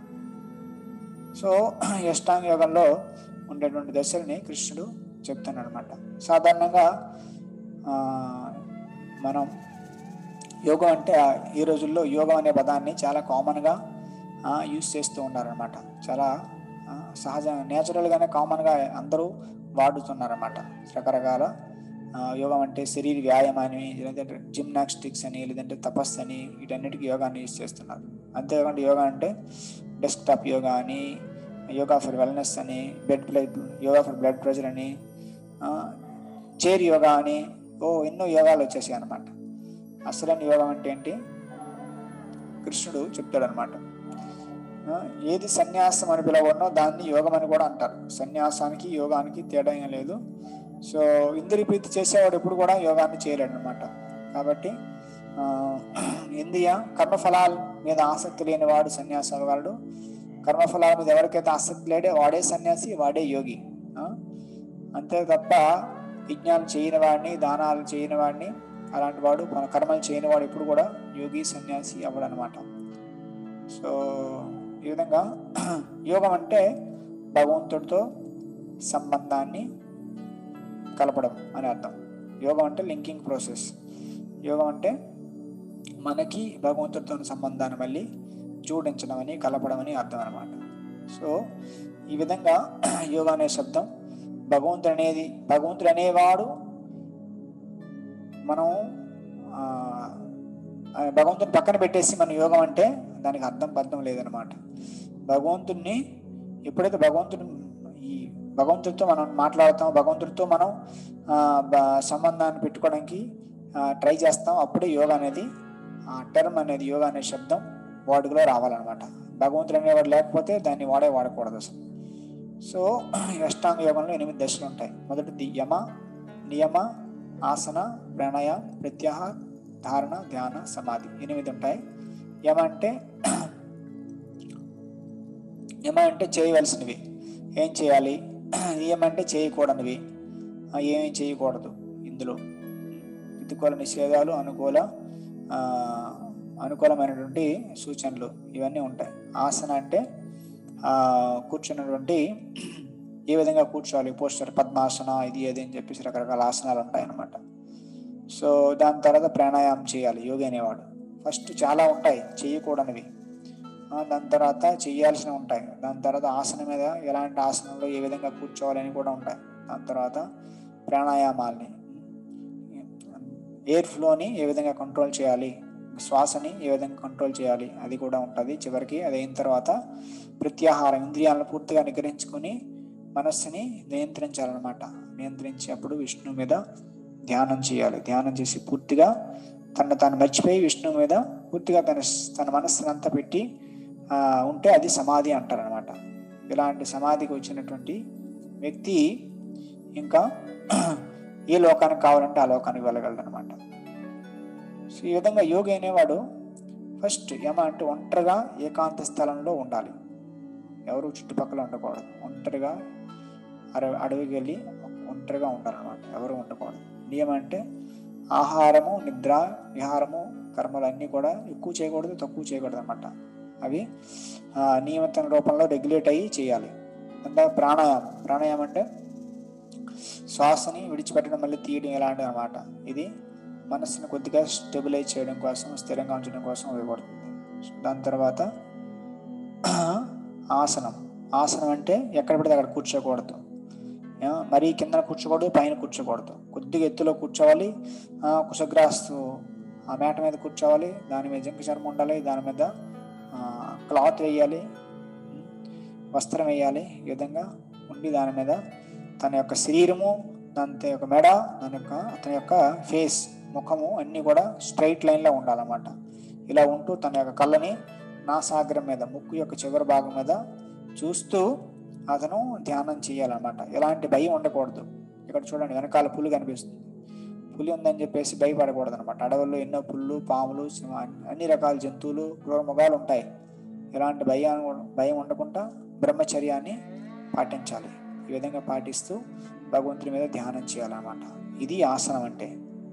సో ఈ అష్టాంగ యోగంలో ఉండేటువంటి దశల్ని కృష్ణుడు చెప్తాడు అనమాట సాధారణంగా ఆ, మనం యోగం అంటే ఆ ఈ రోజుల్లో యోగం అనే పదాన్ని చాలా కామన్గా యూస్ చేస్తూ ఉన్నారనమాట చాలా ఆ, సహజ నేచురల్గానే కామన్గా అందరూ వాడుతున్నారన్నమాట రకరకాల ఆ, యోగం అంటే శరీర వ్యాయామం అని లేదంటే జిమ్నాస్టిక్స్ అని లేదంటే తపస్సు అని వీటన్నిటికీ యోగాన్ని యూస్ చేస్తున్నారు అంతేకాకుండా యోగా అంటే డెస్క్టాప్ యోగా అని యోగా ఫర్ వెల్నెస్ అని blood blood yoga for blood pressure అని చైర్ యోగా అని ఓ ఎన్నో యోగాలు వచ్చేసాయి అనమాట అసలైన యోగం అంటే ఏంటి కృష్ణుడు చెప్తాడనమాట ఆ, ఏది సన్యాసం అని పిలవనో దాన్ని యోగం అని కూడా అంటారు సన్యాసానికి యోగానికి తేడా ఏం లేదు సో ఇంద్రియ ప్రీతి చేసేవాడు ఎప్పుడు కూడా యోగాన్ని చేయలేడు అనమాట కాబట్టి ఆ, ఇంద్రియ కర్మఫలాల మీద ఆసక్తి లేనివాడు సన్యాసి అవ్వగలడు కర్మఫలాల మీద ఎవరికైతే ఆసక్తి లేడే వాడే సన్యాసి వాడే యోగి ఆ? అంతే తప్ప యజ్ఞాలు చేయని వాడిని దానాలు చేయని వాడిని అలాంటి వాడు మన కర్మలు చేయని వాడు ఎప్పుడు కూడా యోగి సన్యాసి అవ్వడనమాట సో ఈ విధంగా యోగం అంటే భగవంతుడితో సంబంధాన్ని కలపడం అని అర్థం యోగం అంటే లింకింగ్ ప్రాసెస్ యోగం అంటే మనకి భగవంతుడితో ఉన్న సంబంధాన్ని మళ్ళీ జోడించడం అని కలపడం అని అర్థం అనమాట సో ఈ విధంగా యోగా అనే శబ్దం భగవంతుడు అనేది భగవంతుడు అనేవాడు మనం ఆ, ఆ భగవంతుని పక్కన పెట్టేసి మన యోగం అంటే దానికి అర్థం బద్ధం లేదనమాట భగవంతుడిని ఎప్పుడైతే భగవంతుడు ఈ భగవంతుడితో మనం మాట్లాడతాం భగవంతుడితో మనం ఆ, బ- సంబంధాన్ని పెట్టుకోవడానికి ట్రై చేస్తాం అప్పుడే యోగా అనేది ఆ టర్మ్ అనేది యోగా అనే శబ్దం వాడుకలో రావాలన్నమాట భగవంతుడు అనేవాడు లేకపోతే దాన్ని వాడే వాడకూడదు అసలు సో ఈ అష్టాంగ యోగంలో ఎనిమిది దశలు ఉంటాయి మొదటిది యమ నియమ ఆసన ప్రాణాయామ ప్రత్యాహార ధారణ ధ్యాన సమాధి ఎనిమిది ఉంటాయి యమ అంటే యమ అంటే చేయవలసినవి ఏం చేయాలి నియమ అంటే చేయకూడనివి ఆ, ఏమేం చేయకూడదు ఇందులో ప్రతికూల నిషేధాలు అనుకూల ఆ, అనుకూలమైనటువంటి సూచనలు ఇవన్నీ ఉంటాయి ఆసన అంటే ఆ, కూర్చున్నటువంటి ఏ విధంగా కూర్చోవాలి పోస్టర్ పద్మాసన ఇది అది అని చెప్పేసి రకరకాల ఆసనాలు ఉంటాయి అన్నమాట సో దాని తర్వాత ప్రాణాయామం చేయాలి యోగి అనేవాడు ఫస్ట్ చాలా ఉంటాయి చేయకూడనివి ఆ, దాని తర్వాత చేయాల్సినవి ఉంటాయి దాని తర్వాత ఆసనం మీద ఎలాంటి ఆసనంలో ఏ విధంగా కూర్చోవాలని కూడా ఉంటాయి దాని తర్వాత ప్రాణాయామాల్ని ఎయిర్ ఫ్లోని ఏ విధంగా కంట్రోల్ చేయాలి శ్వాసని ఏ విధంగా కంట్రోల్ చేయాలి అది కూడా ఉంటుంది చివరికి అది అయిన తర్వాత ప్రత్యాహారం ఇంద్రియాలను పూర్తిగా నిగ్రహించుకొని మనస్సుని నియంత్రించాలన్నమాట నియంత్రించి అప్పుడు విష్ణు మీద ధ్యానం చేయాలి ధ్యానం చేసి పూర్తిగా తను తాను మర్చిపోయి విష్ణువు మీద పూర్తిగా తన తన మనస్సుని అంతా పెట్టి ఆ, ఉంటే అది సమాధి అంటారనమాట ఇలాంటి సమాధికి వచ్చినటువంటి వ్యక్తి ఇంకా ఏ లోకానికి కావాలంటే ఆ లోకానికి వెళ్ళగలడు అనమాట సో ఈ విధంగా యోగి అనేవాడు ఫస్ట్ యమ అంటే ఒంటరిగా ఏకాంత స్థలంలో ఉండాలి ఎవరు చుట్టుపక్కల ఉండకూడదు ఒంటరిగా అడవి అడవికి వెళ్ళి ఒంటరిగా ఉండాలన్నమాట ఎవరు ఉండకూడదు నియమం అంటే ఆహారము నిద్ర విహారము కర్మలు అన్నీ కూడా ఎక్కువ చేయకూడదు తక్కువ చేయకూడదు అనమాట అవి ఆ, నియమిత రూపంలో రెగ్యులేట్ అయ్యి చేయాలి అంటే ప్రాణాయామం ప్రాణాయామం అంటే శ్వాసని విడిచిపెట్టడం మళ్ళీ తీయడం ఇలాంటిది అనమాట ఇది మనసుని కొద్దిగా స్టెబిలైజ్ చేయడం కోసం స్థిరంగా ఉంచడం కోసం ఉపయోగపడుతుంది దాని తర్వాత ఆసనం ఆసనం అంటే ఎక్కడ పడితే అక్కడ కూర్చోకూడదు ఆ, మరీ కింద కూర్చోకూడదు పైన కూర్చోకూడదు కొద్దిగా ఎత్తులో కూర్చోవాలి ఆ, కుశగ్రాస్తు ఆ మేట మీద కూర్చోవాలి దాని మీద జంక చర్మం ఉండాలి దాని మీద క్లాత్ వేయాలి ఉమ్, వస్త్రం వేయాలి ఈ విధంగా ఉండి దాని మీద తన యొక్క శరీరము దాని యొక్క మెడ దాని యొక్క అతని యొక్క ఫేస్ ముఖము అన్నీ కూడా స్ట్రైట్ లైన్లో ఉండాలన్నమాట ఇలా ఉంటూ తన యొక్క కళ్ళని నాసాగ్రం మీద ముక్కు యొక్క చివరి భాగం మీద చూస్తూ అతను ధ్యానం చేయాలన్నమాట ఎలాంటి భయం ఉండకూడదు ఇక్కడ చూడండి వెనకాల పులి కనిపిస్తుంది పులి ఉందని చెప్పేసి భయపడకూడదు అనమాట అడవుల్లో ఎన్నో పుళ్ళు పాములు సింహ అన్ని రకాల జంతువులు క్రూరముగాలు ఉంటాయి ఎలాంటి భయం భయం ఉండకుండా బ్రహ్మచర్యాన్ని పాటించాలి ఈ విధంగా పాటిస్తూ భగవంతుడి మీద ధ్యానం చేయాలన్నమాట ఇది ఆసనం అంటే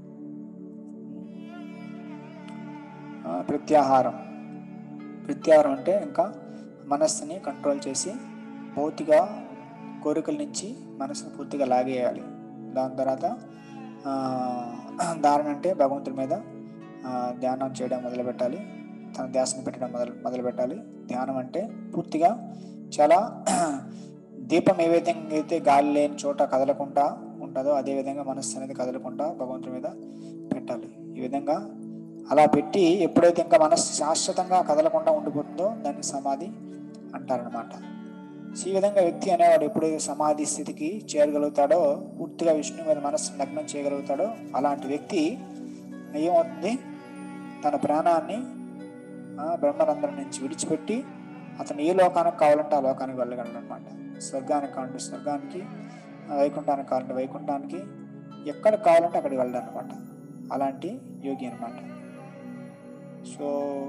ఆ, ప్రత్యాహారం ప్రత్యాహారం అంటే ఇంకా మనస్సుని కంట్రోల్ చేసి భౌతిక కోరికల నుంచి మనసుని పూర్తిగా లాగేయాలి దాని తర్వాత ఆ, ధారణ అంటే భగవంతుడి మీద ఆ, ధ్యానం చేయడం మొదలు పెట్టాలి తన ధ్యాసను పెట్టడం మొదలు మొదలు పెట్టాలి ధ్యానం అంటే పూర్తిగా చాలా దీపం ఏ విధంగా అయితే గాలి లేని చోట కదలకుండా ఉంటుందో అదే విధంగా మనస్సు అనేది కదలకుండా భగవంతుడి మీద పెట్టాలి ఈ విధంగా అలా పెట్టి ఎప్పుడైతే ఇంకా మనస్సు శాశ్వతంగా కదలకుండా ఉండిపోతుందో దాన్ని సమాధి అంటారనమాట సో ఈ విధంగా వ్యక్తి అనేవాడు ఎప్పుడైతే సమాధి స్థితికి చేరగలుగుతాడో పూర్తిగా విష్ణు మీద మనస్సు లగ్నం చేయగలుగుతాడో అలాంటి వ్యక్తి ఏమవుతుంది తన ప్రాణాన్ని ఆ, బ్రహ్మరంధ్రం నుంచి విడిచిపెట్టి అతను ఏ లోకానికి కావాలంటే ఆ లోకానికి వెళ్ళగలడు అనమాట స్వర్గానికి కావాలంటే స్వర్గానికి ఆ, వైకుంఠానికి కావాలంటే వైకుంఠానికి ఎక్కడ కావాలంటే అక్కడికి వెళ్ళడం అనమాట అలాంటి యోగి అనమాట సో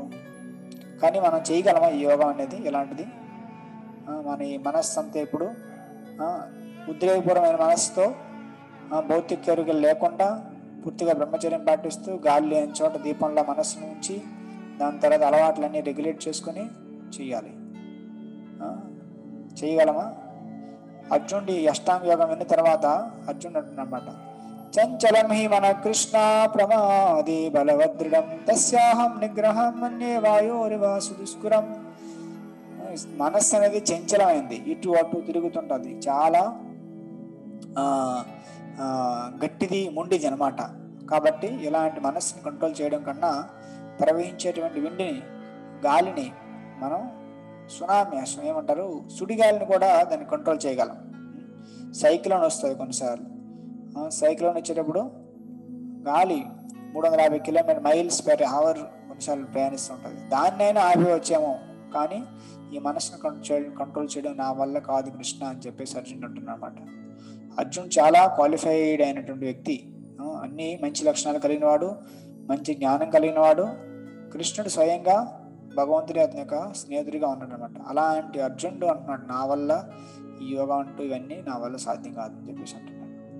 కానీ మనం చేయగలమా ఈ యోగం అనేది ఇలాంటిది ఆ, మన ఈ మనస్సు అంతా ఇప్పుడు ఆ, ఉద్రేకపూర్వమైన మనస్సుతో ఆ, భౌతిక కోరికలు లేకుండా పూర్తిగా బ్రహ్మచర్యం పాటిస్తూ గాలి లేని చోట దీపంలో మనస్సును ఉంచి దాని తర్వాత అలవాట్లన్నీ రెగ్యులేట్ చేసుకొని చేయాలి ఆ, చేయగలమా అర్జునుడి ఈ అష్టాంగ యోగం విన్న తర్వాత అర్జునుడు అంటున్నమాట చంచలం హి మన కృష్ణ ప్రమాది బలవదృఢం తస్యాహం నిగ్రహం మన్యే వాయోరివాసు దుష్కురం మనస్సు అనేది చంచలమైంది ఇటు అటు తిరుగుతుంటుంది చాలా ఆ, ఆ, గట్టిది మొండిది అనమాట కాబట్టి ఇలాంటి మనస్సుని కంట్రోల్ చేయడం కన్నా ప్రవహించేటువంటి విండిని గాలిని మనం సునామీ అసలు ఏమంటారు సుడిగాలిని కూడా దాన్ని కంట్రోల్ చేయగలం సైక్లోన్ వస్తుంది కొన్నిసార్లు ఆ, సైక్లోన్ వచ్చేటప్పుడు గాలి మూడు వందల యాభై కిలోమీటర్ మైల్స్ పర్ అవర్ కొన్నిసార్లు ప్రయాణిస్తుంటుంది దాన్నైనా ఆపి వచ్చాము కానీ ఈ మనసును కంట్రోల్ కంట్రోల్ చేయడం నా వల్ల కాదు కృష్ణ అని చెప్పేసి అర్జున్ అంటున్నమాట అర్జున్ చాలా క్వాలిఫైడ్ అయినటువంటి వ్యక్తి ఆ, అన్ని మంచి లక్షణాలు కలిగిన వాడు మంచి జ్ఞానం కలిగిన వాడు కృష్ణుడు స్వయంగా భగవంతుడి అతని యొక్క స్నేహితుడిగా ఉన్నాడు అనమాట అలాంటి అర్జునుడు అంటున్నాడు నా వల్ల ఈ యోగా అంటూ ఇవన్నీ నా వల్ల సాధ్యం కాదని చెప్పేసి అంటున్నాడు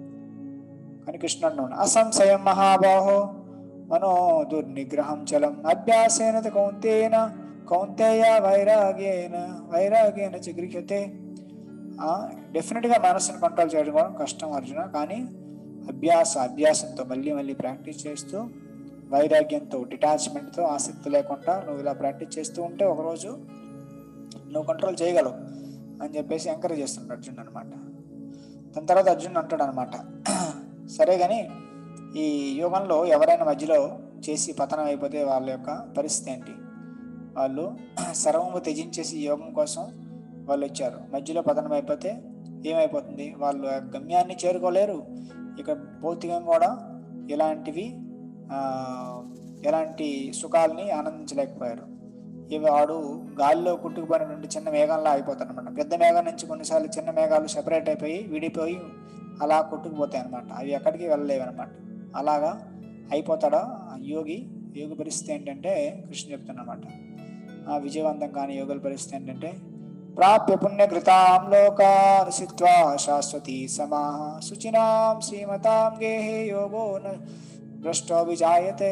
కానీ కృష్ణుడు అంటున్నాడు అసంశయం మహాబాహో మనో దుర్నిగ్రహం చలం అభ్యాసేన తు కౌంతేన కౌంతేయ వైరాగ్యేన వైరాగ్యేన చ గృహ్యతే డెఫినెట్గా మనసును కంట్రోల్ చేయడం కూడా కష్టం అర్జున కానీ అభ్యాస అభ్యాసంతో మళ్ళీ మళ్ళీ ప్రాక్టీస్ చేస్తూ వైరాగ్యంతో డిటాచ్మెంట్తో ఆసక్తి లేకుండా నువ్వు ఇలా ప్రాక్టీస్ చేస్తూ ఉంటే ఒకరోజు నువ్వు కంట్రోల్ చేయగలవు అని చెప్పేసి ఎంకరేజ్ చేస్తున్నాడు అర్జున్ అనమాట దాని తర్వాత అర్జున్ అంటాడు అనమాట సరే కానీ ఈ యోగంలో ఎవరైనా మధ్యలో చేసి పతనం అయిపోతే వాళ్ళ యొక్క పరిస్థితి ఏంటి వాళ్ళు సర్వము త్యజించేసి ఈ యోగం కోసం వాళ్ళు వచ్చారు మధ్యలో పతనం అయిపోతే ఏమైపోతుంది వాళ్ళు ఆ గమ్యాన్ని చేరుకోలేరు ఇక భౌతికంగా కూడా ఇలాంటివి ఆ, ఎలాంటి సుఖాలని ఆనందించలేకపోయారు ఇవి వాడు గాలిలో కుట్టుకుపోయినటువంటి చిన్న మేఘంలా అయిపోతాడు అనమాట పెద్ద మేఘం నుంచి కొన్నిసార్లు చిన్న మేఘాలు సెపరేట్ అయిపోయి విడిపోయి అలా కొట్టుకుపోతాయి అనమాట అవి ఎక్కడికి వెళ్ళలేవు అనమాట అలాగా అయిపోతాడా ఆ యోగి యోగి పరిస్థితి ఏంటంటే కృష్ణ చెప్తున్నమాట ఆ విజయవంతం కాని యోగుల పరిస్థితి ఏంటంటే ప్రాప్య పుణ్యకృతాం లోకానుసిత్వా శాశ్వతి సమాహ శుచినాం శ్రీమతాం గేహే యోగో న భ్రష్టో విజాయతే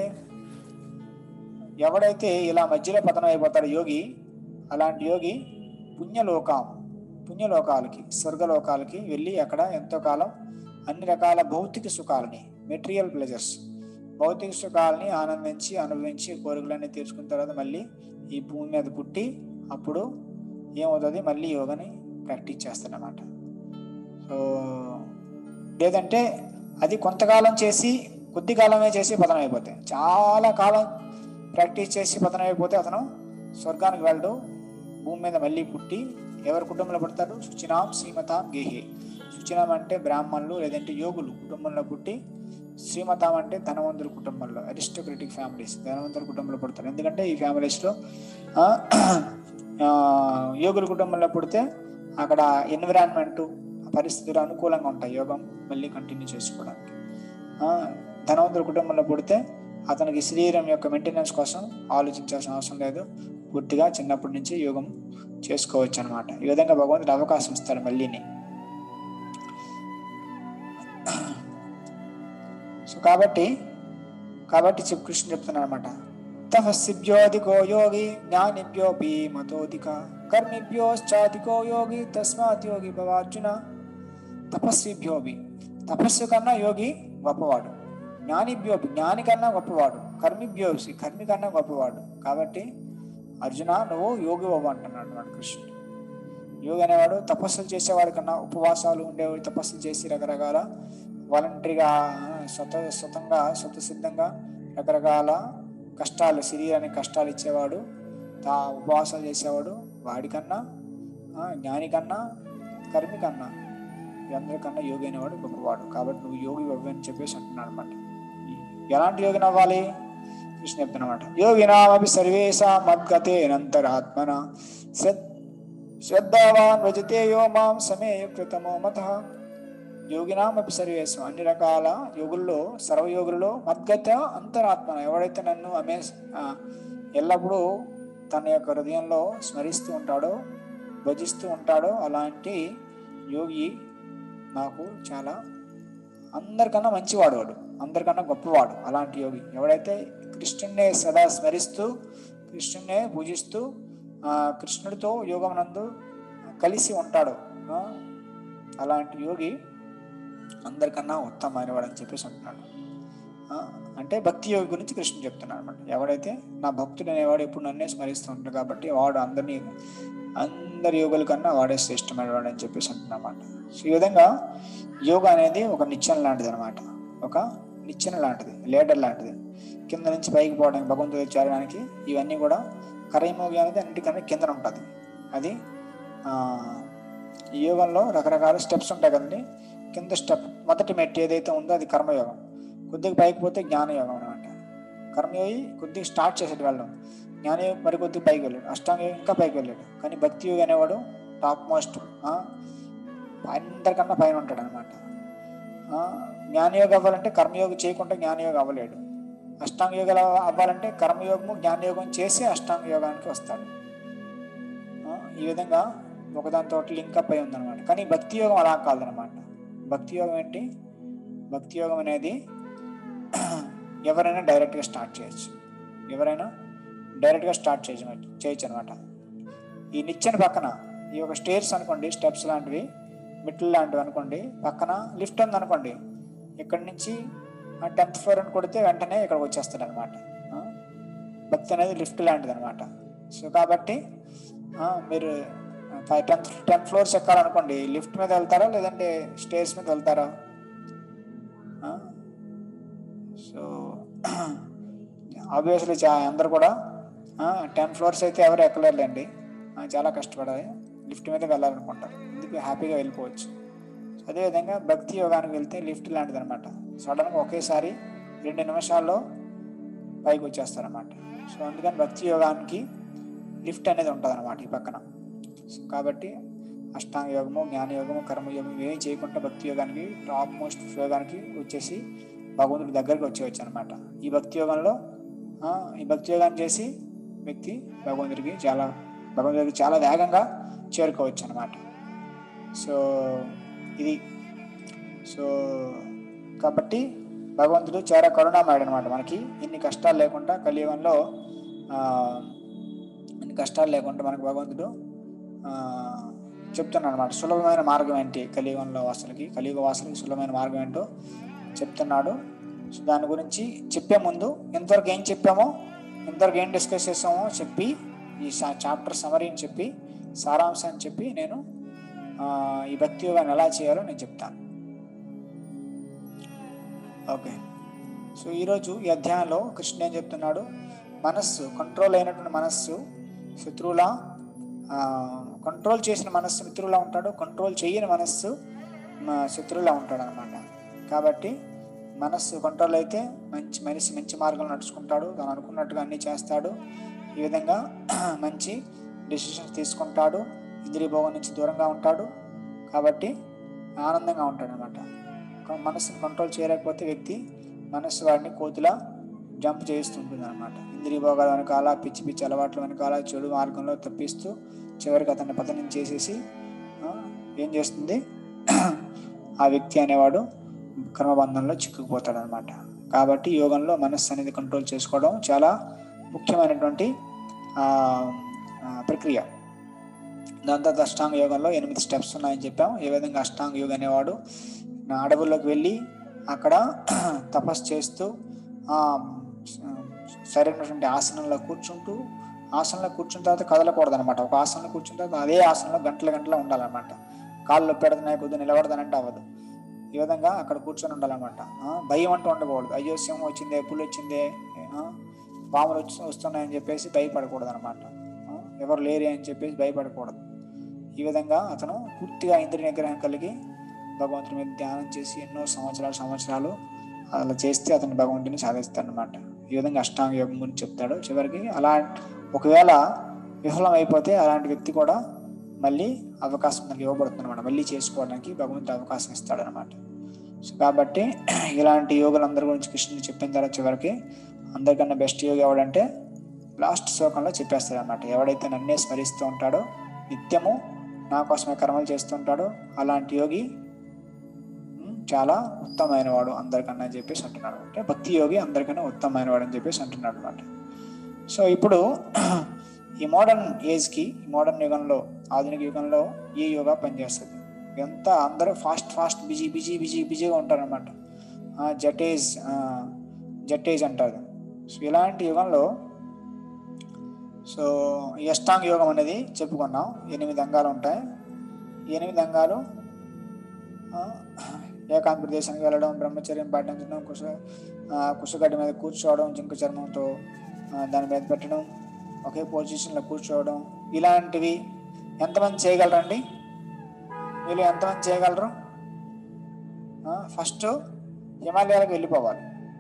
ఎవడైతే ఇలా మధ్యలో పతనం అయిపోతాడో యోగి అలాంటి యోగి పుణ్యలోకం పుణ్యలోకాలకి స్వర్గలోకాలకి వెళ్ళి అక్కడ ఎంతో కాలం అన్ని రకాల భౌతిక సుఖాలని మెటీరియల్ ప్లెజర్స్ భౌతిక సుఖాలని ఆనందించి అనుభవించి కోరికలన్నీ తీర్చుకున్న తర్వాత మళ్ళీ ఈ భూమి మీద పుట్టి అప్పుడు ఏమవుతుంది మళ్ళీ యోగాని ప్రాక్టీస్ చేస్తాడనమాట సో లేదంటే అది కొంతకాలం చేసి కొద్ది కాలమే చేసి పతనం అయిపోతాయి చాలా కాలం ప్రాక్టీస్ చేసి పతనం అయిపోతే అతను స్వర్గానికి వెళ్ళడు భూమి మీద మళ్ళీ పుట్టి ఎవరి కుటుంబంలో పుడతాడు సుచినాం శ్రీమతాం గేహే సుచినాం అంటే బ్రాహ్మణులు లేదంటే యోగులు కుటుంబంలో పుట్టి శ్రీమతాం అంటే ధనవంతుల కుటుంబంలో అరిస్టోక్రటిక్ ఫ్యామిలీస్ ధనవంతుల కుటుంబంలో పుడతారు ఎందుకంటే ఈ ఫ్యామిలీస్లో ఆ, ఆ, యోగుల కుటుంబంలో పుడితే అక్కడ ఎన్విరాన్మెంట్ పరిస్థితులు అనుకూలంగా ఉంటాయి యోగం మళ్ళీ కంటిన్యూ చేసుకోవడానికి ఆ, ధనవంతుల కుటుంబంలో పుడితే అతనికి శరీరం యొక్క మెయింటెనెన్స్ కోసం ఆలోచించాల్సిన అవసరం లేదు పూర్తిగా చిన్నప్పటి నుంచి యోగం చేసుకోవచ్చు అనమాట ఈ విధంగా భగవంతుడు అవకాశం ఇస్తాడు మళ్ళీని సో కాబట్టి కాబట్టి చెప్ కృష్ణ చెప్తున్నాడు అనమాట తపస్సిభ్యోధికో యోగి జ్ఞానిభ్యోపి మతోధిక కర్మిభ్యోశ్చాధికో యోగి తస్మాత్ యోగి భవార్జున తపస్విభ్యోపి తపస్సు కన్నా యోగి గొప్పవాడు జ్ఞానిభ్యోపి జ్ఞాని కన్నా గొప్పవాడు కర్మిభ్యోసి కర్మి కన్నా గొప్పవాడు కాబట్టి అర్జున నువ్వు యోగి అవ్వ అంటున్నాడు వాడు కృష్ణుడు యోగి అనేవాడు తపస్సులు చేసేవాడి కన్నా ఉపవాసాలు ఉండేవాడు తపస్సులు చేసి రకరకాల వాలంటరీగా స్వత స్వతంగా స్వతసిద్ధంగా రకరకాల కష్టాలు శరీరానికి కష్టాలు ఇచ్చేవాడు తా ఉపవాసాలు చేసేవాడు వాడికన్నా ఆ, జ్ఞాని కన్నా కర్మి కన్నా అందరికన్నా యోగి అనేవాడు గొప్పవాడు కాబట్టి నువ్వు యోగి అవ్వు అని చెప్పేసి అంటున్నాడు అనమాట ఎలాంటి యోగిని అవ్వాలి కృష్ణ చెప్తున్నమాట యోగినామపి సర్వేషా మద్గతేనంతరాత్మన శ్రద్ శ్రద్ధావాన్ భజతే యో మాం సమేయుక్తమో మత యోగినామపి సర్వేశం అన్ని రకాల యోగుల్లో సర్వయోగులలో మద్గత అంతరాత్మన ఎవడైతే నన్ను అమే ఆ, ఎల్లప్పుడూ తన యొక్క హృదయంలో స్మరిస్తూ ఉంటాడో భజిస్తూ ఉంటాడో అలాంటి యోగి నాకు చాలా అందరికన్నా మంచివాడు వాడు అందరికన్నా గొప్పవాడు అలాంటి యోగి ఎవడైతే కృష్ణుడినే సదా స్మరిస్తూ కృష్ణుడినే పూజిస్తూ ఆ, కృష్ణుడితో యోగమునందు కలిసి ఉంటాడు ఆ, అలాంటి యోగి అందరికన్నా ఉత్తమమైన వాడు అని చెప్పేసి అంటున్నాడు ఆ, అంటే భక్తి యోగి గురించి కృష్ణుడు చెప్తున్నాడు అనమాట ఎవడైతే నా భక్తుడు అనేవాడు ఎప్పుడు నన్నే స్మరిస్తూ ఉంటాడు కాబట్టి వాడు అందరినీ అందరి యోగుల కన్నా వాడే శ్రేష్టమైన వాడు అని చెప్పేసి అంటున్నమాట సో ఈ విధంగా యోగా అనేది ఒక నిచ్చెన లాంటిది అనమాట ఒక నిచ్చెన లాంటిది లేడర్ లాంటిది కింద నుంచి పైకి పోవడానికి భగవంతుడు చేరడానికి ఇవన్నీ కూడా కరైమోగి అనేది అన్నిటికన్నా కింద ఉంటుంది అది ఆ, ఈ యోగంలో రకరకాల స్టెప్స్ ఉంటాయి కదండి కింద స్టెప్ మొదటి మెట్టు ఏదైతే ఉందో అది కర్మయోగం కొద్దిగా పైకి పోతే జ్ఞానయోగం అనమాట కర్మయోగి కొద్దిగా స్టార్ట్ చేసేది వెళ్ళడం జ్ఞానయోగి మరి కొద్దిగా పైకి వెళ్ళాడు అష్టాంగయోగి ఇంకా పైకి వెళ్ళాడు కానీ భక్తి యోగి అనేవాడు టాప్ మోస్ట్ అందరికన్నా పైన ఉంటాడు అనమాట జ్ఞానయోగి అవ్వాలంటే కర్మయోగి చేయకుండా జ్ఞానయోగి అవ్వలేడు అష్టాంగ యోగాలు అవ్వాలంటే కర్మయోగము జ్ఞానయోగం చేసి అష్టాంగ యోగానికి వస్తాడు ఆ, ఈ విధంగా ఒకదానితో లింక్ అప్ అయి ఉందన్నమాట కానీ భక్తి యోగం అలా కాదనమాట భక్తి యోగం ఏంటి భక్తి యోగం అనేది ఎవరైనా డైరెక్ట్గా స్టార్ట్ చేయొచ్చు ఎవరైనా డైరెక్ట్గా స్టార్ట్ చేయొచ్చు చేయొచ్చు అనమాట ఈ నిచ్చెన పక్కన ఈ ఒక స్టేర్స్ అనుకోండి స్టెప్స్ లాంటివి మిట్లు లాంటివి అనుకోండి పక్కన లిఫ్ట్ ఉంది అనుకోండి ఇక్కడి నుంచి టెన్త్ ఫ్లోర్ అని కొడితే వెంటనే ఇక్కడికి వచ్చేస్తాడు అనమాట భక్తి అనేది లిఫ్ట్ లాంటిది అనమాట సో కాబట్టి ఆ, మీరు టెన్త్ టెన్త్ ఫ్లోర్స్ ఎక్కాలనుకోండి లిఫ్ట్ మీద వెళ్తారా లేదంటే స్టేర్స్ మీద వెళ్తారా ఆ? సో ఆబ్వియస్లీ చా అందరు కూడా టెన్ ఫ్లోర్స్ అయితే ఎవరు ఎక్కలేరులేండి ఆ, చాలా కష్టపడాలి లిఫ్ట్ మీద వెళ్ళాలనుకుంటారు ఎందుకు హ్యాపీగా వెళ్ళిపోవచ్చు అదేవిధంగా భక్తి యోగానికి వెళ్తే లిఫ్ట్ లాంటిది అనమాట సడన్గా ఒకేసారి రెండు నిమిషాల్లో పైకి వచ్చేస్తారన్నమాట సో అందుకని భక్తి యోగానికి లిఫ్ట్ అనేది ఉంటుంది అనమాట ఈ పక్కన సో కాబట్టి అష్టాంగ యోగము జ్ఞాన యోగము కర్మయోగం ఏం చేయకుండా భక్తి యోగానికి టాప్ మోస్ట్ యోగానికి వచ్చేసి భగవంతుడి దగ్గరికి వచ్చేయచ్చు అనమాట ఈ భక్తి యోగంలో ఆ, ఈ భక్తి యోగాన్ని చేసి వ్యక్తి భగవంతుడికి చాలా భగవంతుడికి చాలా వేగంగా చేరుకోవచ్చు అనమాట సో ఇది సో కాబట్టి భగవంతుడు చాలా కరుణామయుడు అనమాట మనకి ఇన్ని కష్టాలు లేకుండా కలియుగంలో ఆ, ఇన్ని కష్టాలు లేకుండా మనకు భగవంతుడు ఆ, చెప్తున్నాడు అనమాట సులభమైన మార్గం ఏంటి కలియుగంలో వాసులకి కలియుగ వాసులకి సులభమైన మార్గం ఏంటో చెప్తున్నాడు సో దాని గురించి చెప్పే ముందు ఇంతవరకు ఏం చెప్పామో ఇంతవరకు ఏం డిస్కస్ చేసామో చెప్పి ఈ చాప్టర్ సమరీని చెప్పి సారాంశాన్ని చెప్పి నేను ఆ, ఈ భక్తి యోగాన్ని ఎలా చేయాలో నేను చెప్తాను ఓకే సో ఈరోజు ఈ అధ్యాయంలో కృష్ణుడు ఏం చెప్తున్నాడు మనస్సు కంట్రోల్ అయినటువంటి మనస్సు శత్రువులా ఆ, కంట్రోల్ చేసిన మనస్సు మిత్రులా ఉంటాడు కంట్రోల్ చేయని మనస్సు మా శత్రువులా ఉంటాడు అనమాట కాబట్టి మనస్సు కంట్రోల్ అయితే మంచి మనిషి మంచి మార్గంలో నడుచుకుంటాడు తను అనుకున్నట్టుగా అన్నీ చేస్తాడు ఈ విధంగా మంచి డెసిషన్స్ తీసుకుంటాడు ఇంద్రియ భోగం నుంచి దూరంగా ఉంటాడు కాబట్టి ఆనందంగా ఉంటాడు అనమాట మనసుని కంట్రోల్ చేయలేకపోతే వ్యక్తి మనస్సు వాడిని కోతిలా జంప్ చేస్తుంటుంది అనమాట ఇంద్రియ భోగాల వెనకాల పిచ్చి పిచ్చి అలవాట్ల వెనకాల చెడు మార్గంలో తప్పిస్తూ చివరికి అతన్ని పతనం చేసేసి ఆ, ఏం చేస్తుంది ఆ వ్యక్తి అనేవాడు కర్మబంధంలో చిక్కుకుపోతాడు అనమాట కాబట్టి యోగంలో మనస్సు అనేది కంట్రోల్ చేసుకోవడం చాలా ముఖ్యమైనటువంటి ఆ, ఆ, ప్రక్రియ దాని తర్వాత అష్టాంగ యోగంలో ఎనిమిది స్టెప్స్ ఉన్నాయని చెప్పాం ఏ విధంగా అష్టాంగ యోగ అనేవాడు నా అడవుల్లోకి వెళ్ళి అక్కడ తపస్సు చేస్తూ ఆ, సరైనటువంటి ఆసనంలో కూర్చుంటూ ఆసనంలో కూర్చున్న తర్వాత కదలకూడదు అనమాట ఒక ఆసనంలో కూర్చున్న తర్వాత అదే ఆసనంలో గంటల గంటలు ఉండాలన్నమాట కాళ్ళు పెడుతున్నాయి కొద్దిగా నిలబడతానంటే అవ్వదు ఈ విధంగా అక్కడ కూర్చొని ఉండాలన్నమాట ఆ, భయం అంటూ ఉండకూడదు అయ్యో సింహం వచ్చిందే పులి వచ్చిందే ఆ, పాములు వచ్చి వస్తున్నాయని చెప్పేసి భయపడకూడదు అనమాట ఎవరు లేరే అని చెప్పేసి భయపడకూడదు ఈ విధంగా అతను పూర్తిగా ఇంద్రియ నిగ్రహం కలిగి భగవంతుని మీద ధ్యానం చేసి ఎన్నో సంవత్సరాలు సంవత్సరాలు అలా చేస్తే అతను భగవంతుని సాధిస్తాడు అనమాట ఈ విధంగా అష్టాంగ యోగం గురించి చెప్తాడు చివరికి అలా ఒకవేళ విఫలం అయిపోతే అలాంటి వ్యక్తి కూడా మళ్ళీ అవకాశం మనకి ఇవ్వబడుతుంది అనమాట మళ్ళీ చేసుకోవడానికి భగవంతుడు అవకాశం ఇస్తాడు అనమాట సో కాబట్టి ఇలాంటి యోగులందరి గురించి కృష్ణుడు చెప్పిన తర్వాత చివరికి అందరికన్నా బెస్ట్ యోగి ఎవడంటే లాస్ట్ శ్లోకంలో చెప్పేస్తాడు అనమాట ఎవడైతే నన్నే స్మరిస్తూ ఉంటాడో నిత్యము నా కోసమే కర్మలు చేస్తుంటాడో అలాంటి యోగి ఉమ్, చాలా ఉత్తమమైన వాడు అందరికన్నా అని చెప్పేసి అంటున్నాడు అంటే భక్తి యోగి అందరికన్నా ఉత్తమమైన వాడు అని చెప్పేసి అంటున్నాడు అనమాట సో ఇప్పుడు ఈ మోడర్న్ ఏజ్కి మోడర్న్ యుగంలో ఆధునిక యుగంలో ఈ యోగా పనిచేస్తుంది ఎంత అందరూ fast fast busy busy busy బిజీగా ఉంటారనమాట జటేజ్ జటేజ్ అంటారు సో ఇలాంటి యుగంలో సో ఈ అష్టాంగ యోగం అనేది చెప్పుకున్నాం ఎనిమిది అంగాలు ఉంటాయి ఈ ఎనిమిది అంగాలు ఆ, ఏకాంత ప్రదేశానికి వెళ్ళడం బ్రహ్మచర్యం పాటించడం కుశ ఆ, కుశగడ్డి మీద కూర్చోవడం జింక చర్మంతో ఆ, దాని మీద పెట్టడం ఒకే పొజిషన్లో కూర్చోవడం ఇలాంటివి ఎంతమంది చేయగలరండి వీళ్ళు ఎంతమంది చేయగలరు ఫస్ట్ హిమాలయాలకు వెళ్ళిపోవాలి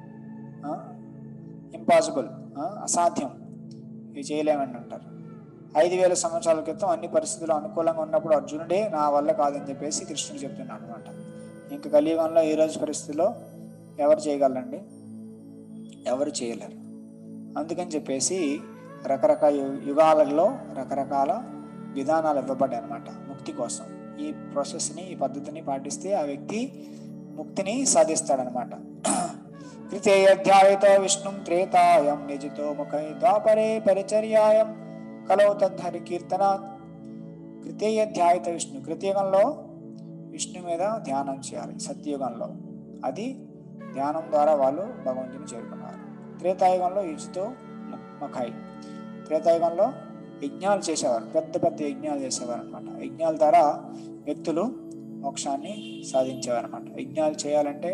ఇంపాసిబుల్ అసాధ్యం ఇవి చేయలేమని అంటారు ఐదు వేల సంవత్సరాల క్రితం అన్ని పరిస్థితులు అనుకూలంగా ఉన్నప్పుడు అర్జునుడే నా వల్ల కాదని చెప్పేసి కృష్ణుడు చెప్తున్నాడు అనమాట ఇంకా కలియుగంలో ఈ రోజు పరిస్థితుల్లో ఎవరు చేయగలరండి ఎవరు చేయలేరు అందుకని చెప్పేసి రకరకాల యు- యుగాలలో రకరకాల విధానాలు ఇవ్వబడ్డాయి అనమాట ముక్తి కోసం ఈ ప్రాసెస్ని ఈ పద్ధతిని పాటిస్తే ఆ వ్యక్తి ముక్తిని సాధిస్తాడనమాట కృతేయధ్యాయతో విష్ణుం త్రేతాయం నిజితో ముఖై ద్వాపరే పరిచర్యాయం కలౌ తద్ధరి కీర్తన కృతేయధ్యాయత విష్ణు కృతయుగంలో విష్ణు మీద ధ్యానం చేయాలి సత్యయుగంలో అది ధ్యానం ద్వారా వాళ్ళు భగవంతుని చేరుకున్నారు త్రేతాయుగంలో యుజితో మఖాయి త్రేతాయుగంలో యజ్ఞాలు చేసేవారు పెద్ద పెద్ద యజ్ఞాలు చేసేవారు అనమాట యజ్ఞాల ద్వారా వ్యక్తులు మోక్షాన్ని సాధించేవారు అనమాట యజ్ఞాలు చేయాలంటే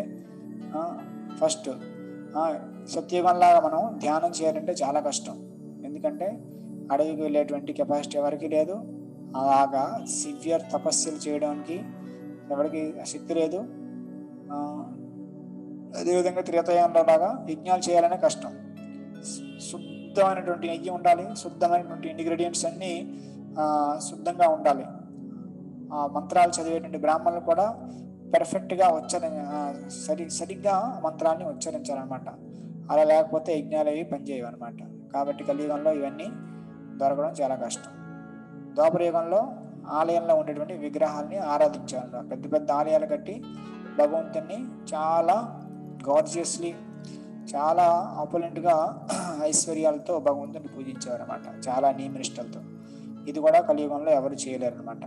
ఫస్ట్ సత్యుగంలాగా మనం ధ్యానం చేయాలంటే చాలా కష్టం ఎందుకంటే అడవికి వెళ్ళేటువంటి కెపాసిటీ ఎవరికి లేదు అలాగా సివియర్ తపస్సులు చేయడానికి ఎవరికి శక్తి లేదు ఆ, అదేవిధంగా త్రేతయంలో లాగా యజ్ఞాలు చేయాలనే కష్టం శు- శుద్ధమైనటువంటి నెయ్యి ఉండాలి శుద్ధమైనటువంటి ఇంగ్రీడియంట్స్ అన్నీ ఆ, శుద్ధంగా ఉండాలి ఆ మంత్రాలు చదివేటువంటి బ్రాహ్మణులు కూడా పెర్ఫెక్ట్గా ఉచ్చరి ఆ, సరి సరిగ్గా మంత్రాన్ని ఉచ్చరించాలన్నమాట అలా లేకపోతే యజ్ఞాలు అవి పనిచేయవు అనమాట కాబట్టి కలియుగంలో ఇవన్నీ దొరకడం చాలా కష్టం ద్వాపర యుగంలో ఆలయంలో ఉండేటువంటి విగ్రహాల్ని ఆరాధించారు పెద్ద పెద్ద ఆలయాలు కట్టి భగవంతుని చాలా గార్జియస్లీ చాలా ఆపులెంట్గా ఐశ్వర్యాలతో భగవంతుని పూజించేవారు అనమాట చాలా నియమనిష్టలతో ఇది కూడా కలియుగంలో ఎవరు చేయలేరు అనమాట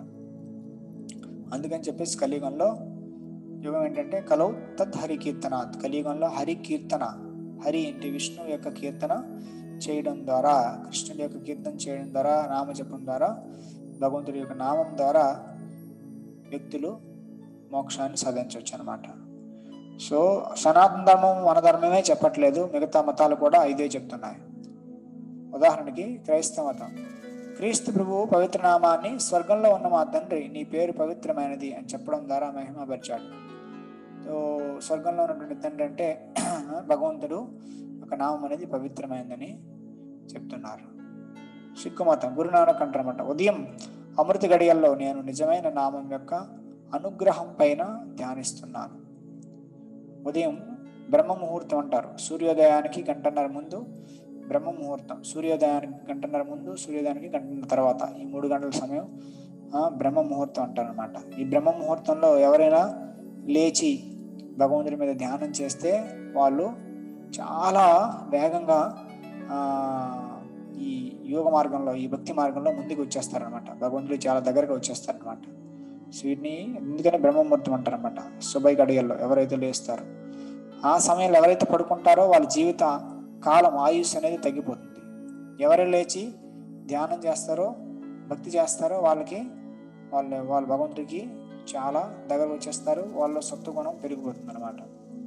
అందుకని చెప్పేసి కలియుగంలో యుగం ఏంటంటే కలౌ తద్ హరి కీర్తనాత్ కలియుగంలో హరి కీర్తన హరి అంటే విష్ణువు యొక్క కీర్తన చేయడం ద్వారా కృష్ణుడి యొక్క కీర్తన చేయడం ద్వారా నామజపం ద్వారా భగవంతుడి యొక్క నామం ద్వారా వ్యక్తులు మోక్షాన్ని సాధించవచ్చు అనమాట సో సనాతన ధర్మం మన ధర్మమే చెప్పట్లేదు మిగతా మతాలు కూడా ఇదే చెప్తున్నాయి ఉదాహరణకి క్రైస్తవ మతం క్రీస్తు ప్రభువు పవిత్ర నామాన్ని స్వర్గంలో ఉన్న మా తండ్రి నీ పేరు పవిత్రమైనది అని చెప్పడం ద్వారా మహిమపరిచాడు సో స్వర్గంలో ఉన్నటువంటి తండ్రి అంటే భగవంతుడు ఒక నామం అనేది పవిత్రమైనదని చెప్తున్నారు సిక్కు మతం గురునానక్ అంటారన్నమాట ఉదయం అమృత గడియల్లో నేను నిజమైన నామం యొక్క అనుగ్రహం పైన ధ్యానిస్తున్నాను ఉదయం బ్రహ్మ ముహూర్తం అంటారు సూర్యోదయానికి గంటన్నర ముందు బ్రహ్మ ముహూర్తం సూర్యోదయానికి గంటన్నర ముందు సూర్యోదయానికి గంటన్నర తర్వాత ఈ మూడు గంటల సమయం ఆ, బ్రహ్మ ముహూర్తం అంటారు అనమాట ఈ బ్రహ్మ ముహూర్తంలో ఎవరైనా లేచి భగవంతుడి మీద ధ్యానం చేస్తే వాళ్ళు చాలా వేగంగా ఆ, ఈ యోగ మార్గంలో ఈ భక్తి మార్గంలో ముందుకు వచ్చేస్తారనమాట భగవంతుడు చాలా దగ్గరగా వచ్చేస్తారనమాట సో వీటిని ఎందుకని బ్రహ్మముహూర్తం అంటారనమాట సుబై గడియల్లో ఎవరైతే లేస్తారో ఆ సమయంలో ఎవరైతే పడుకుంటారో వాళ్ళ జీవిత కాలం ఆయుష్ అనేది తగ్గిపోతుంది ఎవరు లేచి ధ్యానం చేస్తారో భక్తి చేస్తారో వాళ్ళకి వాళ్ళు వాళ్ళ భగవంతుడికి చాలా దగ్గర వచ్చేస్తారు వాళ్ళ సత్వగుణం పెరిగిపోతుంది అనమాట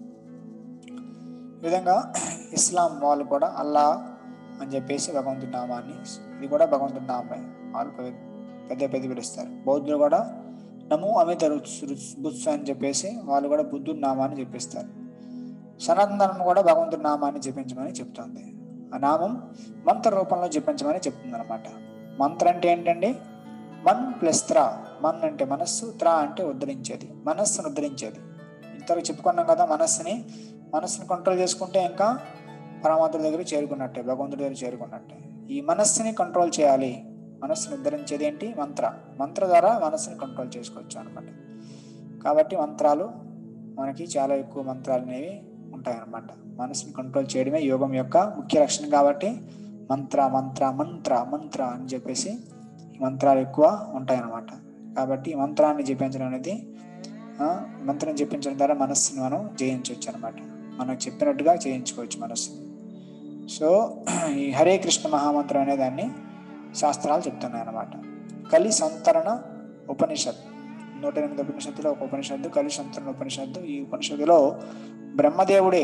ఈ విధంగా ఇస్లాం వాళ్ళు కూడా అల్లా అని చెప్పేసి భగవంతుడి నామాన్ని ఇది కూడా భగవంతుడి నామే వాళ్ళు పెద్ద పెద్ద పెద్ద పిలుస్తారు బౌద్ధులు కూడా నమో అమిత బుత్స అని చెప్పేసి వాళ్ళు కూడా బుద్ధుడి నామాన్ని చెప్పిస్తారు సనాతన ధర్మం కూడా భగవంతుడి నామాన్ని జపించమని చెప్తుంది ఆ నామం మంత్ర రూపంలో జపించమని చెప్తుంది అనమాట మంత్ర అంటే ఏంటండి మన్ ప్లస్ త్రా మన్ అంటే మనస్సు త్రా అంటే ఉద్ధరించేది మనస్సును ఉద్ధరించేది ఇంతవరకు చెప్పుకున్నాం కదా మనస్సుని మనస్సుని కంట్రోల్ చేసుకుంటే ఇంకా పరమాత్మ దగ్గర చేరుకున్నట్టే భగవంతుడి దగ్గర చేరుకున్నట్టే ఈ మనస్సుని కంట్రోల్ చేయాలి మనస్సును ఉద్ధరించేది ఏంటి మంత్ర మంత్ర ద్వారా మనస్సుని కంట్రోల్ చేసుకోవచ్చు అనమాట కాబట్టి మంత్రాలు మనకి చాలా ఎక్కువ మంత్రాలు అనేవి ఉంటాయన్నమాట మనసుని కంట్రోల్ చేయడమే యోగం యొక్క ముఖ్య లక్షణం కాబట్టి మంత్ర మంత్ర మంత్ర మంత్ర అని చెప్పేసి ఈ మంత్రాలు ఎక్కువ ఉంటాయన్నమాట కాబట్టి ఈ మంత్రాన్ని జపించడం అనేది ఆ, మంత్రం జపించడం ద్వారా మనస్సుని మనం జయించవచ్చు అనమాట మనకు చెప్పినట్టుగా చేయించుకోవచ్చు మనస్సుని సో ఈ హరే కృష్ణ మహామంత్రం అనే దాన్ని శాస్త్రాలు చెప్తున్నాయి అన్నమాట కలి సంతరణ ఉపనిషత్ నూట ఎనిమిది ఉపనిషత్తులో ఒక ఉపనిషత్తు కలి సంతరణ ఉపనిషత్తు ఈ ఉపనిషత్తులో బ్రహ్మదేవుడే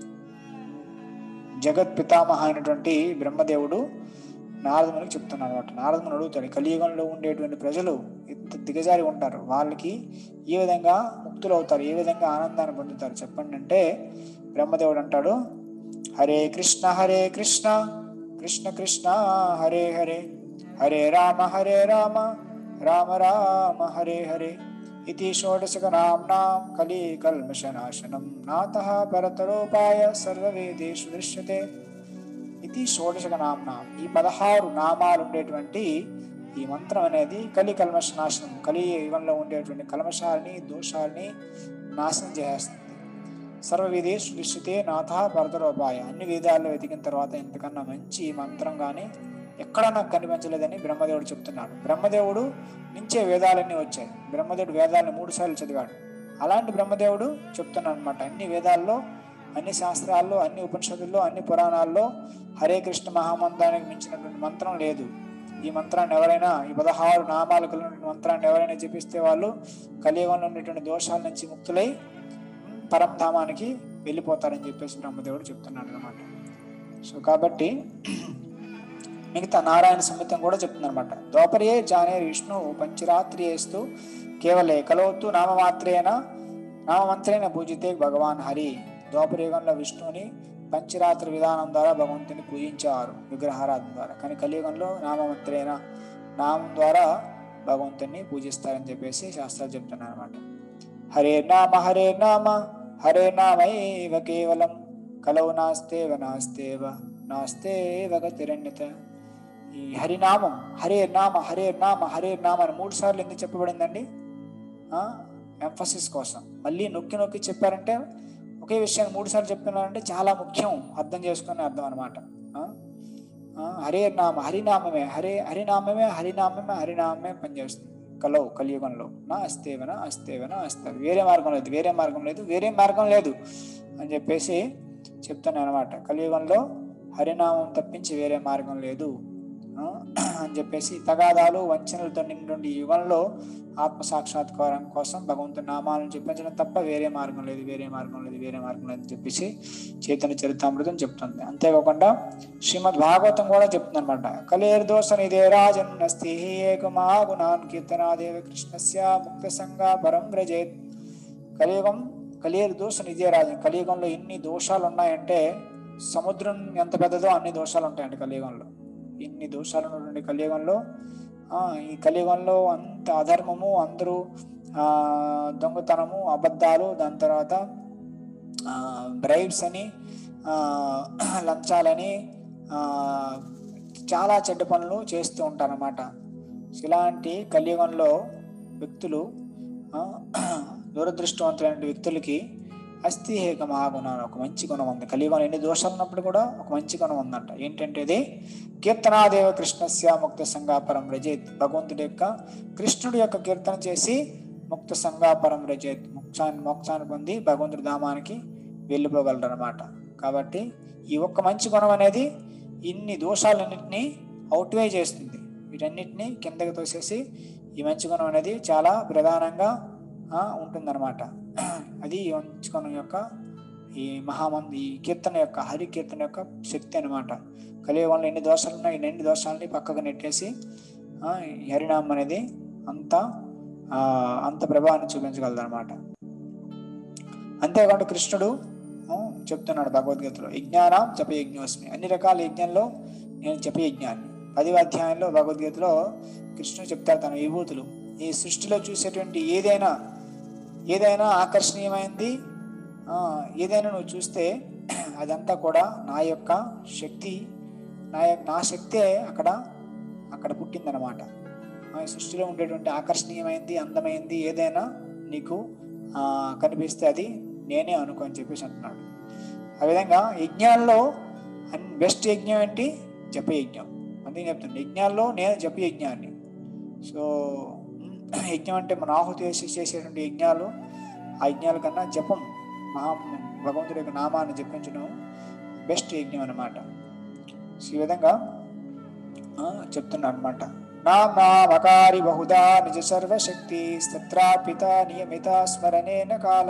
జగత్ పితామహ అయినటువంటి బ్రహ్మదేవుడు నారదమునికి చెప్తున్నాడు అనమాట నారదముని అడుగుతాడు కలియుగంలో ఉండేటువంటి ప్రజలు ఇంత దిగజారి ఉంటారు వాళ్ళకి ఏ విధంగా ముక్తులు అవుతారు ఏ విధంగా ఆనందాన్ని పొందుతారు చెప్పండి అంటే బ్రహ్మదేవుడు అంటాడు హరే కృష్ణ హరే కృష్ణ కృష్ణ కృష్ణ హరే హరే హరే రామ హరే రామ రామ రామ హరే హరే ఇది షోడశకనామ్నాం కలి కల్మషనాశనం నాతః పరతరోపాయ సర్వవేదేషు దృశ్యతే ఇది షోడశకనామ్నాం ఈ పదహారు నామాలు ఉండేటువంటి ఈ మంత్రం అనేది కలి కల్మషనాశనం కలి యుగంలో ఉండేటువంటి కల్మషాలని దోషాలని నాశనం చేసేస్తుంది సర్వ వేదేషు దృశ్యతే నాథ పరతరోపాయ అన్ని వేదాల్లో వెతికిన తర్వాత ఇంతకన్నా మంచి మంత్రం కానీ ఎక్కడా నాకు కనిపించలేదని బ్రహ్మదేవుడు చెప్తున్నాడు బ్రహ్మదేవుడు నుంచే వేదాలన్నీ వచ్చాయి బ్రహ్మదేవుడు వేదాలను మూడు సార్లు చదివాడు అలాంటి బ్రహ్మదేవుడు చెప్తున్నాడు అనమాట అన్ని వేదాల్లో అన్ని శాస్త్రాల్లో అన్ని ఉపనిషత్తుల్లో అన్ని పురాణాల్లో హరే కృష్ణ మహామంత్రానికి మించినటువంటి మంత్రం లేదు ఈ మంత్రాన్ని ఎవరైనా ఈ పదహారు నామాలు కలిగినటువంటి మంత్రాన్ని ఎవరైనా జపిస్తే వాళ్ళు కలియుగంలో ఉన్నటువంటి దోషాల నుంచి ముక్తులై పరంధామానికి వెళ్ళిపోతారని చెప్పేసి బ్రహ్మదేవుడు చెప్తున్నాడు అనమాట సో కాబట్టి మిగతా నారాయణ సంహితం కూడా చెప్తుందన్నమాట ద్వాపరియే జానే విష్ణు పంచరాత్రియేస్తూ కేవలే కలవత్తు నామమాత్రేన నామమంత్రేన పూజితే భగవాన్ హరి ద్వాపరయుగంలో విష్ణువుని పంచరాత్రి విధానం ద్వారా భగవంతుని పూజించేవారు విగ్రహారాధన ద్వారా కానీ కలియుగంలో నామమంత్రేన నామం ద్వారా భగవంతుని పూజిస్తారని చెప్పేసి శాస్త్రాలు చెప్తున్నాయి అనమాట హరే నామ హరే నామ హరే నామైవ కేవలం కలవు నాస్తేవ నాస్తేవ నాస్తేవ గతిరణ్యత ఈ హరినామం హరే నామ హరే నామ హరే నామ అని మూడు సార్లు ఎందుకు చెప్పబడిందండి ఎంఫసిస్ కోసం మళ్ళీ నొక్కి నొక్కి చెప్పారంటే ఒకే విషయాన్ని మూడు సార్లు చెప్తున్నారంటే చాలా ముఖ్యం అర్థం చేసుకునే అర్థం అనమాట హరే నామ హరినామమే హరే హరినామమే హరినామమే హరినామమే పనిచేస్తుంది కలవు కలియుగంలో నా అస్తేవన అస్తేవన అస్తే వేరే మార్గం లేదు వేరే మార్గం లేదు వేరే మార్గం లేదు అని చెప్పేసి చెప్తున్నాను అనమాట కలియుగంలో హరినామం తప్పించి వేరే మార్గం లేదు ఆ, అని చెప్పేసి తగాదాలు వంచనలతో నిండి యుగంలో ఆత్మ సాక్షాత్కారం కోసం భగవంతుని నామాలను చెప్పించడం తప్ప వేరే మార్గం లేదు వేరే మార్గం లేదు వేరే మార్గం లేదు అని చెప్పేసి చైతన్య చరితామృతం చెప్తుంది అంతేకాకుండా శ్రీమద్ భాగవతం కూడా చెప్తుంది అనమాట కలియర్ దోష నిదే రాజన్నస్తి ఏకమా గుణాన్ కీర్తనాదేవ కృష్ణస్య ముక్త సంగ పరం వ్రజేత్ కలియుగం కలియర్ దోష నిదే రాజన్ కలియుగంలో ఎన్ని దోషాలు ఉన్నాయంటే సముద్రం ఎంత పెద్దదో అన్ని దోషాలు ఉంటాయండి కలియుగంలో ఇన్ని దోషాలు ఉన్నటువంటి కలియుగంలో ఆ, ఈ కలియుగంలో అంత అధర్మము అందరూ ఆ, దొంగతనము అబద్ధాలు దాని తర్వాత బ్రైబ్స్ అని ఆ, లంచాలని ఆ, చాలా చెడ్డ పనులు చేస్తూ ఉంటారన్నమాట ఇలాంటి కలియుగంలో వ్యక్తులు ఆ, దురదృష్టవంతులైన వ్యక్తులకి అస్థి ఏక మహాగుణం అని ఒక మంచి గుణం ఉంది కలియుగంలో ఎన్ని దోషాలు ఉన్నప్పుడు కూడా ఒక మంచి గుణం ఉందంట ఏంటంటే ఇది కీర్తనాదేవ కృష్ణస్య ముక్త సంగాపరం రజేత్ భగవంతుడి యొక్క కృష్ణుడి యొక్క కీర్తన చేసి ముక్త సంగాపరం రజేత్ మోక్షాన్ని మోక్షాన్ని పొంది భగవంతుడి ధామానికి వెళ్ళిపోగలరు అనమాట కాబట్టి ఈ ఒక్క మంచి గుణం అనేది ఇన్ని దోషాలన్నింటినీ అవుట్వే చేస్తుంది వీటన్నిటిని కిందకి తోసేసి ఈ మంచి గుణం అనేది చాలా ప్రధానంగా ఆ, ఉంటుందన్నమాట అది ఈ మంచి గుణం యొక్క ఈ మహామంది ఈ కీర్తన యొక్క హరి కీర్తన యొక్క శక్తి అనమాట కలియుగంలో ఎన్ని దోషాలు ఉన్నాయి ఎన్ని దోషాలని పక్కకు నెట్టేసి ఆ, ఈ హరినామం అనేది అంత ఆ, అంత ప్రభావాన్ని చూపించగలదు అనమాట అంతేకాకుండా కృష్ణుడు ఆ, చెప్తున్నాడు భగవద్గీతలో యజ్ఞానం జప యజ్ఞోస్మి అన్ని రకాల యజ్ఞంలో నేను జప యజ్ఞాన్ని పదివ అధ్యాయంలో భగవద్గీతలో కృష్ణుడు చెప్తాడు తన విభూతులు ఈ సృష్టిలో చూసేటువంటి ఏదైనా ఏదైనా ఆకర్షణీయమైంది ఆ, ఏదైనా నువ్వు చూస్తే అదంతా కూడా నా యొక్క శక్తి నా యొక్క నా శక్తే అక్కడ అక్కడ పుట్టిందనమాట ఆ, ఈ సృష్టిలో ఉండేటువంటి ఆకర్షణీయమైంది అందమైంది ఏదైనా నీకు ఆ, కనిపిస్తే అది నేనే అనుకో అని చెప్పేసి అంటున్నాడు ఆ విధంగా యజ్ఞాల్లో బెస్ట్ యజ్ఞం ఏంటి జప యజ్ఞం అందుకే చెప్తాను యజ్ఞాల్లో నేను జప యజ్ఞాన్ని సో ఉమ్, యజ్ఞం అంటే మన ఆహుతి వేసి చేసేటువంటి యజ్ఞాలు ఆ యజ్ఞాల కన్నా జపం మహా భగవంతుడి యొక్క నామాన్ని జపించడం బెస్ట్ యజ్ఞం అన్నమాట సో ఈ విధంగా ఆ, చెప్తున్నా అనమాట నామామకారి బహుదా నిజ సర్వశక్తి స్తత్రాపిత నియమిత స్మరణేన కాల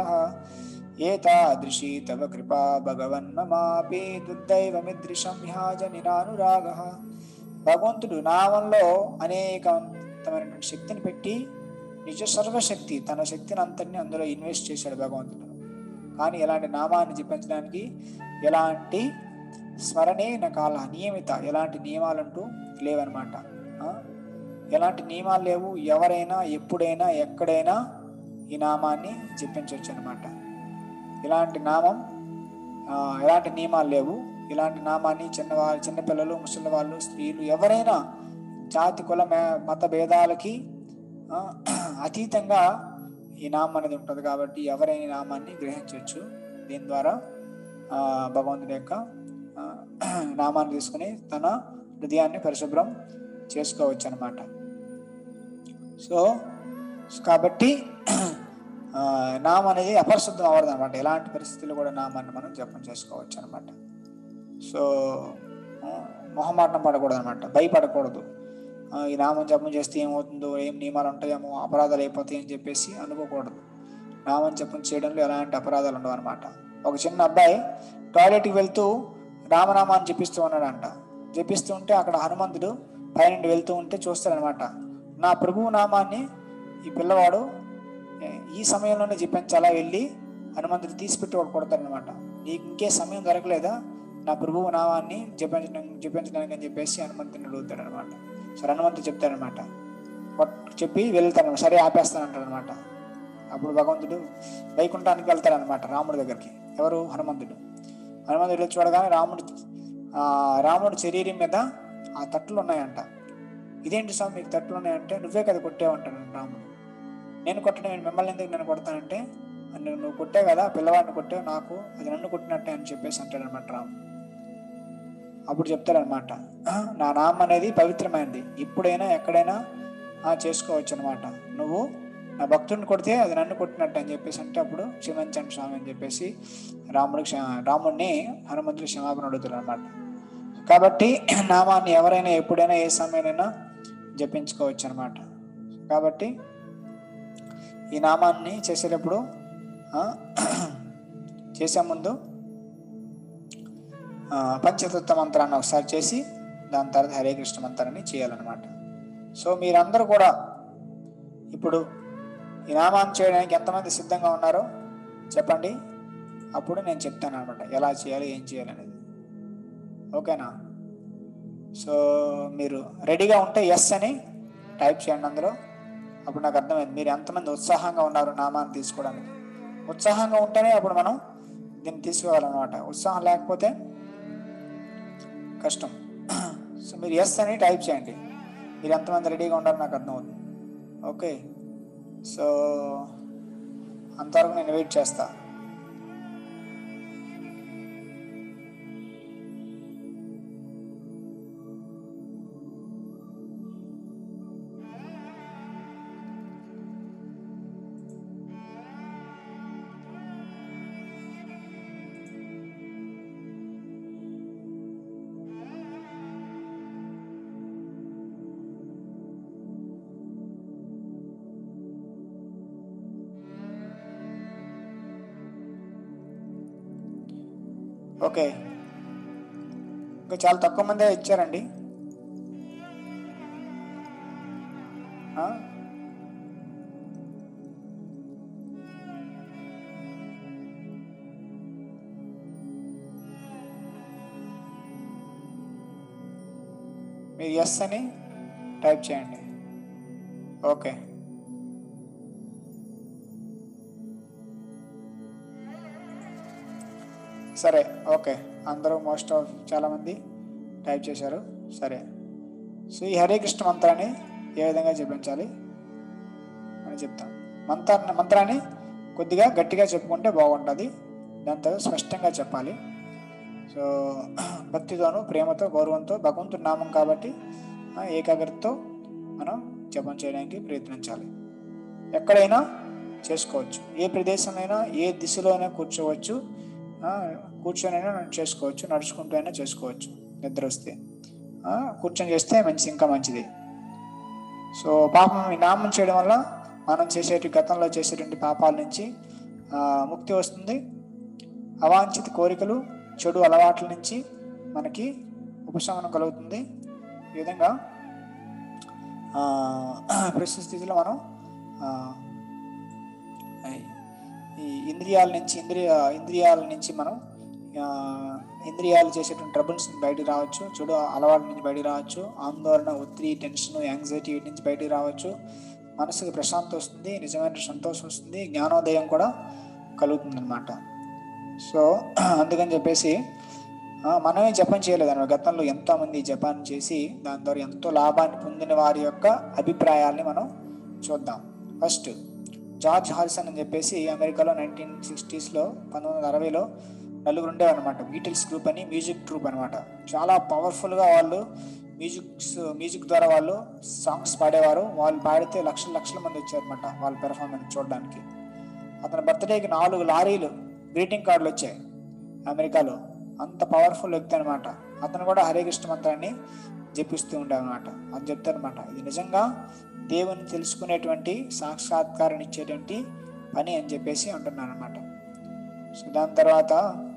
ఏతాదృశీ తవ కృపా భగవన్ మమాపి దుర్దైవమిదృశం హ్యాజనినానురాగ భగవంతుడు నామంలో అనేకవంతమైనటువంటి శక్తిని పెట్టి నిజ సర్వశక్తి తన శక్తిని అంతటిని అందులో ఇన్వెస్ట్ చేశాడు భగవంతుడు కానీ ఎలాంటి నామాన్ని జపించడానికి ఎలాంటి స్మరణే నకాల నియమిత ఎలాంటి నియమాలంటూ లేవన్నమాట ఆ? ఎలాంటి నియమాలు లేవు ఎవరైనా ఎప్పుడైనా ఎక్కడైనా ఈ నామాన్ని జపించవచ్చు అనమాట ఇలాంటి నామం ఆ, ఎలాంటి నియమాలు లేవు ఇలాంటి నామాన్ని చిన్నవాళ్ళు చిన్నపిల్లలు ముసలి వాళ్ళు స్త్రీలు ఎవరైనా జాతి కుల మే- మత భేదాలకి ఆ, అతీతంగా ఈ నామం అనేది ఉంటుంది కాబట్టి ఎవరైనా ఈ నామాన్ని గ్రహించవచ్చు దీని ద్వారా ఆ, భగవంతుడి యొక్క ఆ, నామాన్ని తీసుకుని తన హృదయాన్ని పరిశుభ్రం చేసుకోవచ్చు అనమాట సో కాబట్టి ఆ, నామం అనేది అపరిశుద్ధం అవ్వదు అనమాట ఎలాంటి పరిస్థితుల్లో కూడా నామాన్ని మనం జపం చేసుకోవచ్చు అనమాట సో ఆ, మొహమాటం పడకూడదు అనమాట భయపడకూడదు ఆ, ఈ నామం జపం చేస్తే ఏమవుతుందో ఏం నియమాలు ఉంటాయేమో అపరాధాలు అయిపోతాయి అని చెప్పేసి అనుకోకూడదు నామం జపం చేయడంలో ఎలాంటి అపరాధాలు ఉండవు అనమాట ఒక చిన్న అబ్బాయి టాయిలెట్కి వెళ్తూ రామనామాన్ని జపిస్తూ ఉన్నాడంట జపిస్తూ ఉంటే అక్కడ హనుమంతుడు పైనుండి వెళ్తూ ఉంటే చూస్తాడనమాట నా ప్రభువు నామాన్ని ఈ పిల్లవాడు ఏ, ఈ సమయంలోనే జపించాలా వెళ్ళి హనుమంతుడు తీసిపెట్టి వాడు కొడతాడనమాట నీకు ఇంకే సమయం దొరకలేదా నా ప్రభువు నామాన్ని జపించడం జపించడానికి అని చెప్పేసి హనుమంతుని అడుగుతాడు అనమాట సరే హనుమంతుడు చెప్తాడనమాట కొట్- చెప్పి వెళ్తాను సరే ఆపేస్తానంటాడు అనమాట అప్పుడు భగవంతుడు వైకుంఠానికి వెళ్తాడనమాట రాముడి దగ్గరికి ఎవరు హనుమంతుడు హనుమంతుడు వెళ్ళి చూడగానే రాముడు ఆ, రాముడి శరీరం మీద ఆ తట్లు ఉన్నాయంట ఇదేంటి స్వామి మీకు తట్లు ఉన్నాయంటే నువ్వే కదా కొట్టావు అంటాడు రాముడు నేను కొట్టడం ఏంటి? మిమ్మల్ని ఎందుకు నేను కొడతానంటే నువ్వు నువ్వు కొట్టావు కదా పిల్లవాడిని కొట్టావు నాకు అది నన్ను కొట్టినట్టే అని చెప్పేసి అంటాడు అనమాట రాముడు అప్పుడు చెప్తాడనమాట నా నామం అనేది పవిత్రమైనది ఇప్పుడైనా ఎక్కడైనా ఆ, చేసుకోవచ్చు అనమాట నువ్వు నా భక్తుడిని కొడితే అది నన్ను కొట్టినట్టు అని చెప్పేసి అంటే అప్పుడు క్షమించండి స్వామి అని చెప్పేసి రాముడికి క్ష- రాముడిని హనుమంతుడు క్షమాపణ అడుగుతాడు అనమాట కాబట్టి నామాన్ని ఎవరైనా ఎప్పుడైనా ఏ సమయంలో జపించుకోవచ్చు అనమాట కాబట్టి ఈ నామాన్ని చేసేటప్పుడు ఆ, చేసే ముందు ఆ, పంచతత్వ మంత్రాన్ని ఒకసారి చేసి దాని తర్వాత హరే కృష్ణ మంత్రాన్ని చేయాలన్నమాట సో మీరందరూ కూడా ఇప్పుడు ఈ నామాన్ని చేయడానికి ఎంతమంది సిద్ధంగా ఉన్నారో చెప్పండి అప్పుడు నేను చెప్తాను అనమాట ఎలా చేయాలి ఏం చేయాలి అనేది ఓకేనా సో మీరు రెడీగా ఉంటే ఎస్ అని టైప్ చేయండి అందులో అప్పుడు నాకు అర్థమైంది మీరు ఎంతమంది ఉత్సాహంగా ఉన్నారు నామాన్ని తీసుకోవడానికి ఉత్సాహంగా ఉంటేనే అప్పుడు మనం దీన్ని తీసుకోవాలన్నమాట ఉత్సాహం లేకపోతే కష్టం సో మీరు ఎస్ అని టైప్ చేయండి మీరు ఎంతమంది రెడీగా ఉన్నారో నాకు అర్థమవుతుంది ఓకే సో అంతవరకు నేను వెయిట్ చేస్తా ఓకే ఇంకా చాలా తక్కువ మందే ఇచ్చారండి ఆ? మీరు ఎస్ అని టైప్ చేయండి ఓకే సరే ఓకే అందరూ మోస్ట్ ఆఫ్ చాలామంది టైప్ చేశారు సరే సో ఈ హరే కృష్ణ మంత్రాన్ని ఏ విధంగా జపించాలి అని చెప్తాం మంత్రాన్ని మంత్రాన్ని కొద్దిగా గట్టిగా చెప్పుకుంటే బాగుంటుంది దాంతో స్పష్టంగా చెప్పాలి సో భక్తితోనూ ప్రేమతో గౌరవంతో భగవంతుడి నామం కాబట్టి ఆ, ఏకాగ్రతతో మనం జపం చేయడానికి ప్రయత్నించాలి ఎక్కడైనా చేసుకోవచ్చు ఏ ప్రదేశమైనా ఏ దిశలో అయినా కూర్చోవచ్చు ఆ, కూర్చొనైనా చేసుకోవచ్చు నడుచుకుంటూ అయినా చేసుకోవచ్చు నిద్ర వస్తే ఆ, కూర్చొని చేస్తే మంచి ఇంకా మంచిది సో పాపం ఈ నామం చేయడం వల్ల మనం చేసేటి గతంలో చేసేటువంటి పాపాల నుంచి ఆ, ముక్తి వస్తుంది అవాంఛిత కోరికలు చెడు అలవాట్ల నుంచి మనకి ఉపశమనం కలుగుతుంది ఈ విధంగా ఆ, ప్రస్తుత స్థితిలో మనం ఆ, ఈ ఇంద్రియాల నుంచి ఇంద్రియ ఇంద్రియాల నుంచి మనం ఆ, ఇంద్రియాలు చేసేటువంటి ట్రబుల్స్ నుంచి బయటికి రావచ్చు చెడు అలవాట్ల నుంచి బయటికి రావచ్చు ఆందోళన ఒత్తిడి టెన్షన్ యాంగ్జైటీ వీటి నుంచి బయటికి రావచ్చు మనసుకి ప్రశాంతత వస్తుంది నిజమైన సంతోషం వస్తుంది జ్ఞానోదయం కూడా కలుగుతుంది అనమాట సో అందుకని చెప్పేసి ఆ, మనమే జపం చేయలేదన్నమాట గతంలో ఎంతోమంది జపాన్ చేసి దాని ద్వారా ఎంతో లాభాన్ని పొందిన వారి యొక్క అభిప్రాయాల్ని మనం చూద్దాం ఫస్ట్ జార్జ్ హారిసన్ అని చెప్పేసి అమెరికాలో నైన్టీన్ సిక్స్టీస్లో పంతొమ్మిది వందల అరవైలో నలుగురు ఉండేవారనమాట బీటిల్స్ గ్రూప్ అని మ్యూజిక్ ట్రూప్ అనమాట చాలా పవర్ఫుల్గా వాళ్ళు మ్యూజిక్స్ మ్యూజిక్ ద్వారా వాళ్ళు సాంగ్స్ పాడేవారు వాళ్ళు పాడితే లక్షల లక్షల మంది వచ్చారనమాట వాళ్ళ పెర్ఫార్మెన్స్ చూడడానికి అతని బర్త్డేకి నాలుగు లారీలు గ్రీటింగ్ కార్డులు వచ్చాయి అమెరికాలో అంత పవర్ఫుల్ వ్యక్తి అనమాట అతను కూడా హరే కృష్ణ మంత్రాన్ని జపిస్తూ ఉండేవన్నమాట అది చెప్తారనమాట ఇది నిజంగా దేవుని తెలుసుకునేటువంటి సాక్షాత్కారం ఇచ్చేటువంటి పని అని చెప్పేసి అంటున్నాను అనమాట సో దాని తర్వాత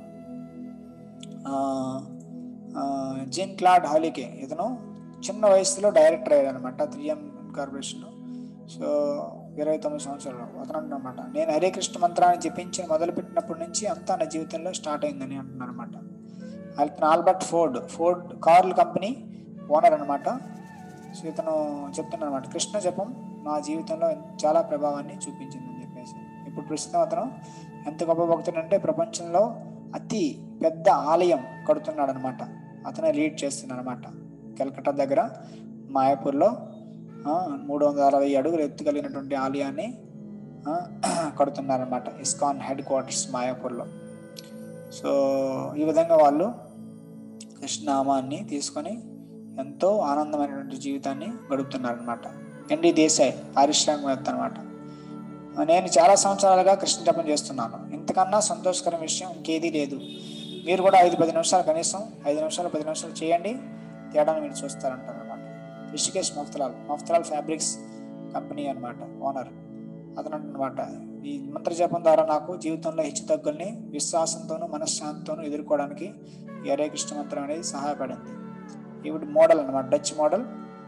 జిన్ క్లాడ్ హాలికే ఇతను చిన్న వయసులో డైరెక్టర్ అయ్యాడు అనమాట త్రీ ఎం కార్పొరేషన్ సో ఇరవై తొమ్మిది సంవత్సరాలు అతను అనమాట నేను హరే కృష్ణ మంత్రాన్ని జపించి మొదలుపెట్టినప్పటి నుంచి అంతా నా జీవితంలో స్టార్ట్ అయిందని అంటున్నాను అనమాట అతను ఆల్బర్ట్ ఫోర్డ్ ఫోర్డ్ కార్ల కంపెనీ ఓనర్ అనమాట సో ఇతను చెప్తున్నాను అనమాట కృష్ణ జపం నా జీవితంలో చాలా ప్రభావాన్ని చూపించిందని చెప్పేసి ఇప్పుడు ప్రస్తుతం అతను ఎంత గొప్ప భక్తుడు అంటే ప్రపంచంలో అతి పెద్ద ఆలయం కడుతున్నాడు అనమాట అతనే లీడ్ చేస్తున్నాడు అనమాట కలకట్టా దగ్గర మాయాపూర్లో మూడు వందల అరవై అడుగులు ఎత్తు కలిగినటువంటి ఆలయాన్ని కడుతున్నారనమాట ఇస్కాన్ హెడ్ క్వార్టర్స్ మాయాపూర్లో సో ఈ విధంగా వాళ్ళు కృష్ణనామాన్ని తీసుకొని ఎంతో ఆనందమైనటువంటి జీవితాన్ని గడుపుతున్నారనమాట ఎన్డి దేశాయ్ పారిశ్రామికవేత్త అనమాట నేను చాలా సంవత్సరాలుగా కృష్ణ జపం చేస్తున్నాను ఇంతకన్నా సంతోషకరం విషయం ఇంకేదీ లేదు మీరు కూడా ఐదు పది నిమిషాలు కనీసం ఐదు నిమిషాలు పది నిమిషాలు చేయండి తేడాను మీరు చూస్తారంటారు అనమాట రిషికేష్ మఫ్తలాల్ మఫ్తలాల్ ఫ్యాబ్రిక్స్ కంపెనీ అనమాట ఓనర్ అతను అనమాట ఈ మంత్ర జపం ద్వారా నాకు జీవితంలో హెచ్చు తగ్గుల్ని విశ్వాసంతోనూ మనశ్శాంతితోనూ ఎదుర్కోవడానికి ఈ హరే కృష్ణ మంత్రం అనేది సహాయపడింది ఇవి మోడల్ అనమాట డచ్ మోడల్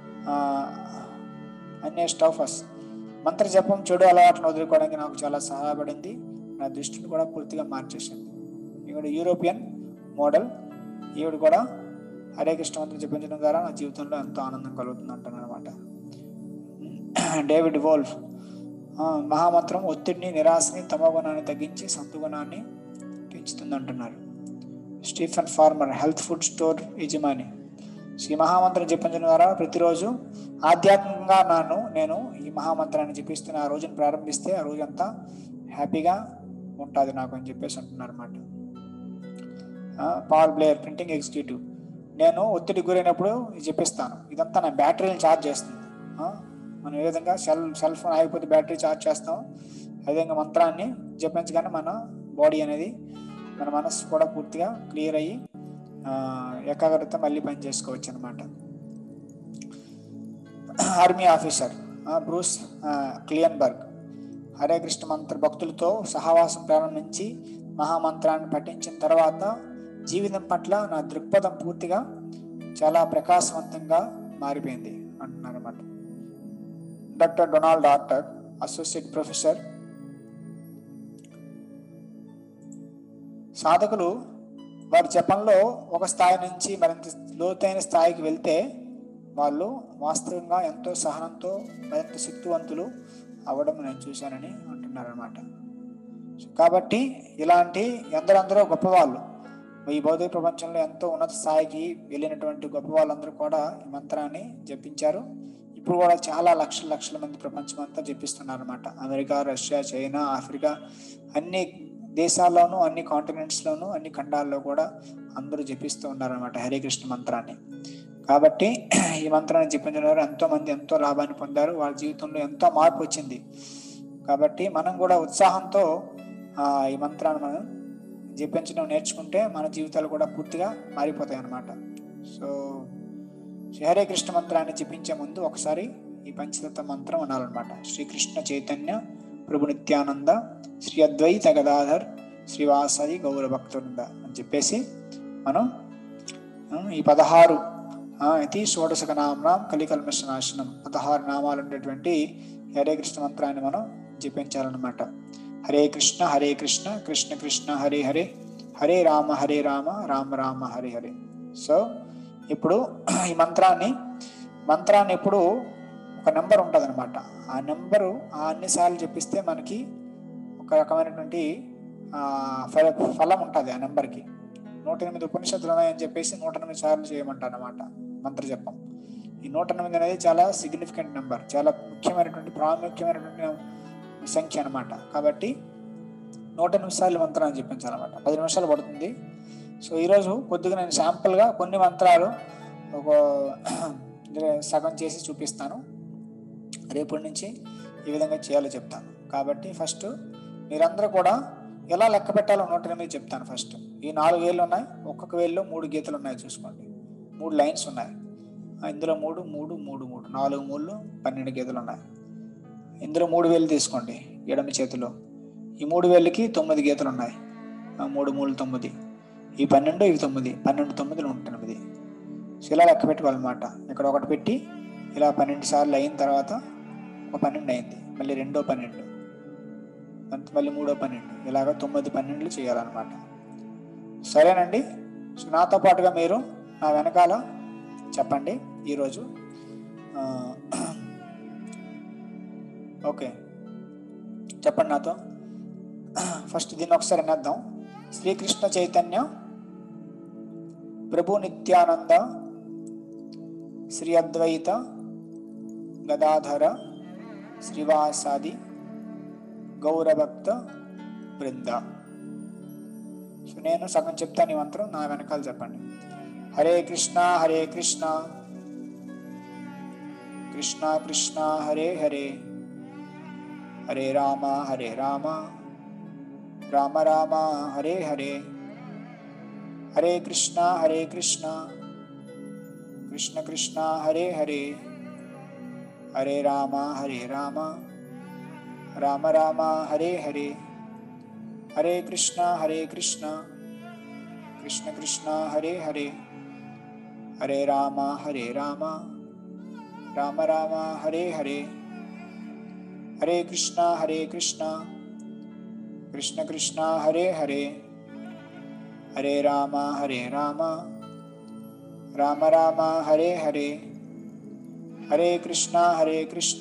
అన్నే స్టాఫర్స్ మంత్ర జపం చెడు అలవాట్లను వదులుకోవడానికి నాకు చాలా సహాయపడింది నా దృష్టిని కూడా పూర్తిగా మార్చేసింది ఈవిడ యూరోపియన్ మోడల్ ఈవిడ కూడా హరే కృష్ణ మంత్రం జపించడం ద్వారా నా జీవితంలో ఎంతో ఆనందం కలుగుతుంది అంటాను అనమాట డేవిడ్ వోల్ఫ్ మహామంత్రం ఒత్తిడిని నిరాశని తమగుణాన్ని తగ్గించి సంతుగుణాన్ని పెంచుతుంది అంటున్నారు Stephen Farmer health food store యజమాని శ్రీ మహామంత్రం జపించడం ద్వారా ప్రతిరోజు ఆధ్యాత్మికంగా నన్ను నేను ఈ మహామంత్రాన్ని జపిస్తున్న ఆ రోజును ప్రారంభిస్తే ఆ రోజంతా హ్యాపీగా ఉంటుంది నాకు అని చెప్పేసి అంటున్నారు అనమాట పాల్ బ్లేయర్ ప్రింటింగ్ ఎగ్జిక్యూటివ్ నేను ఒత్తిడి గురైనప్పుడు ఇది చెప్పిస్తాను ఇదంతా నా బ్యాటరీని ఛార్జ్ చేస్తుంది మనం ఏ విధంగా సెల్ సెల్ ఫోన్ ఆగిపోతే బ్యాటరీ ఛార్జ్ చేస్తాం అదేవిధంగా మంత్రాన్ని జపించగానే మన బాడీ అనేది మన మనసు కూడా పూర్తిగా క్లియర్ అయ్యి ఏకాగ్రత మళ్ళీ పని చేసుకోవచ్చు అనమాట army officer Bruce Kleinberg Hare Krishna మంత్ర భక్తులతో సహవాసం ప్రారంభించి మహామంత్రాన్ని పఠించిన తర్వాత జీవితం పట్ల నా దృక్పథం పూర్తిగా చాలా ప్రకాశవంతంగా మారిపోయింది అంటున్నారన్నమాట doctor Donald Arter associate professor సాధకులు వారి జపంలో ఒక స్థాయి నుంచి మరింత లోతైన స్థాయికి వెళ్తే వాళ్ళు వాస్తవంగా ఎంతో సహనంతో మరింత శక్తివంతులు అవ్వడం నేను చూశానని అంటున్నారనమాట కాబట్టి ఇలాంటి ఎందరందరూ గొప్పవాళ్ళు ఈ భౌతిక ప్రపంచంలో ఎంతో ఉన్నత స్థాయికి వెళ్ళినటువంటి గొప్ప వాళ్ళందరూ కూడా ఈ మంత్రాన్ని జపించారు ఇప్పుడు కూడా చాలా లక్షల లక్షల మంది ప్రపంచం అంతా జపిస్తున్నారు అనమాట అమెరికా రష్యా చైనా ఆఫ్రికా అన్ని దేశాల్లోనూ అన్ని కాంటినెంట్స్లోనూ అన్ని ఖండాల్లో కూడా అందరూ జపిస్తూ ఉన్నారనమాట హరే కృష్ణ మంత్రాన్ని కాబట్టి ఈ మంత్రాన్ని జపించడం ద్వారా ఎంతో మంది ఎంతో లాభాన్ని పొందారు వాళ్ళ జీవితంలో ఎంతో మార్పు వచ్చింది కాబట్టి మనం కూడా ఉత్సాహంతో ఈ మంత్రాన్ని మనం జపించడం నేర్చుకుంటే మన జీవితాలు కూడా పూర్తిగా మారిపోతాయి అన్నమాట సో హరే కృష్ణ మంత్రాన్ని జపించే ముందు ఒకసారి ఈ పంచతత్వ మంత్రం అనాలన్నమాట శ్రీకృష్ణ చైతన్య ప్రభు నిత్యానంద శ్రీ అద్వైత గదాధర్ శ్రీవాసది గౌర భక్తునింద అని చెప్పేసి మనం ఈ పదహారు ఇది షోడశక నామం కలికల్మష నాశనం పదహారు నామాలు ఉండేటువంటి హరే కృష్ణ మంత్రాన్ని మనం జపించాలన్నమాట హరే కృష్ణ హరే కృష్ణ కృష్ణ కృష్ణ హరే హరే హరే రామ హరే రామ రామ రామ హరే హరే సో ఇప్పుడు ఈ మంత్రాన్ని మంత్రాన్ని ఎప్పుడు ఒక నెంబర్ ఉంటుంది అనమాట ఆ నెంబరు ఆ అన్నిసార్లు చెప్పిస్తే మనకి ఒక రకమైనటువంటి ఫల ఫలం ఉంటుంది ఆ నెంబర్కి నూట ఎనిమిది ఉపనిషత్తులు ఉన్నాయని చెప్పేసి నూట ఎనిమిది సార్లు చేయమంటారు అనమాట మంత్ర జపం ఈ నూట ఎనిమిది అనేది చాలా సిగ్నిఫికెంట్ నెంబర్ చాలా ముఖ్యమైనటువంటి ప్రాముఖ్యమైనటువంటి సంఖ్య అనమాట కాబట్టి నూట ఎనిమిది సార్లు మంత్రాన్ని చెప్పించాలన్నమాట పది నిమిషాలు పడుతుంది సో ఈరోజు కొద్దిగా నేను శాంపుల్గా కొన్ని మంత్రాలు ఒక సగం చేసి చూపిస్తాను రేపటి నుంచి ఈ విధంగా చేయాలో చెప్తాను కాబట్టి ఫస్ట్ మీరందరూ కూడా ఎలా లెక్క పెట్టాలో నూట ఎనిమిది చెప్తాను ఫస్ట్ ఈ నాలుగు వేలు ఉన్నాయి ఒక్కొక్క వేల్లో మూడు గీతలు ఉన్నాయి చూసుకోండి మూడు లైన్స్ ఉన్నాయి ఆ, ఇందులో మూడు మూడు మూడు మూడు నాలుగు మూడు పన్నెండు గీతలు ఉన్నాయి ఇందులో మూడు వేలు తీసుకోండి ఎడమ చేతిలో ఈ మూడు వేలకి తొమ్మిది గీతలు ఉన్నాయి ఆ, మూడు మూడు తొమ్మిది ఈ పన్నెండు ఇవి తొమ్మిది పన్నెండు తొమ్మిది నూట ఎనిమిది సో ఇలా లెక్క పెట్టుకోవాలన్నమాట ఇక్కడ ఒకటి పెట్టి ఇలా పన్నెండు సార్లు అయిన తర్వాత ఒక పన్నెండు అయింది మళ్ళీ రెండో పన్నెండు అంత మళ్ళీ మూడో పన్నెండు ఇలాగ తొమ్మిది పన్నెండులు చేయాలన్నమాట సరేనండి సో నాతో పాటుగా మీరు నా వెనకాల చెప్పండి ఈరోజు ఆ, ఓకే చెప్పండి నాతో ఫస్ట్ దీన్ని ఒకసారి వినేద్దాం శ్రీకృష్ణ చైతన్య ప్రభు నిత్యానంద శ్రీ అద్వైత గదాధర శ్రీవాసాది గౌరభక్త బృంద సో నేను సగం చెప్తాను ఈ మంత్రం నా వెనకాల చెప్పండి హరే కృష్ణ హరే కృష్ణ కృష్ణ కృష్ణ హరే హరే హరే రామ హరే రామ రామ రామ హరే హరే హరే కృష్ణ హరే కృష్ణ కృష్ణ కృష్ణ హరే హరే హరే రామ హరే రామ రామ రామ హరే హరే హరే కృష్ణ హరే కృష్ణ కృష్ణ కృష్ణ హరే హరే హరే రామ హరే రామ రామ రామ హరే హరే హరే కృష్ణ హరే కృష్ణ కృష్ణ కృష్ణ హరే హరే హరే రామ హరే రామ రామ రామ హరే హరే హరే కృష్ణ హరే కృష్ణ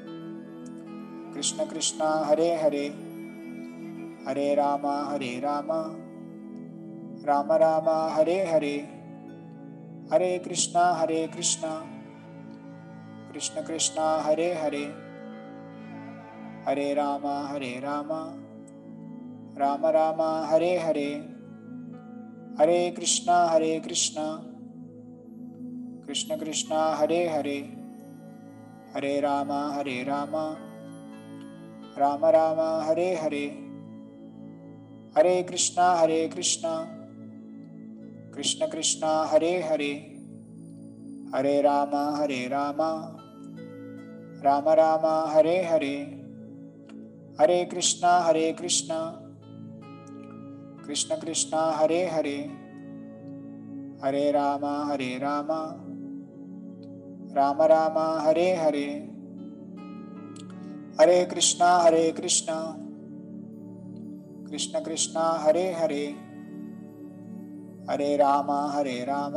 కృష్ణ కృష్ణ హరే హరే హరే రామ హరే రామ రామ రామ హరే హరే హరే కృష్ణ హరే కృష్ణ కృష్ణ కృష్ణ హరే హరే హరే రామ హరే రామ రామ రామ హరే హరే హరే కృష్ణ హరే కృష్ణ కృష్ణ కృష్ణ హరే హరే హరే రామ హరే రామ రామ రామ హరే హరే హరే కృష్ణ హరే కృష్ణ కృష్ణ కృష్ణ హరే హరే హరే రామ హరే రామ రామ రామ హరే హరే హరే కృష్ణ హరే కృష్ణ కృష్ణ కృష్ణ హరే హరే హరే రామ హరే రామ రామ రామ హరే హరే హరే కృష్ణ హరే కృష్ణ కృష్ణ కృష్ణ హరే హరే హరే రామ హరే రామ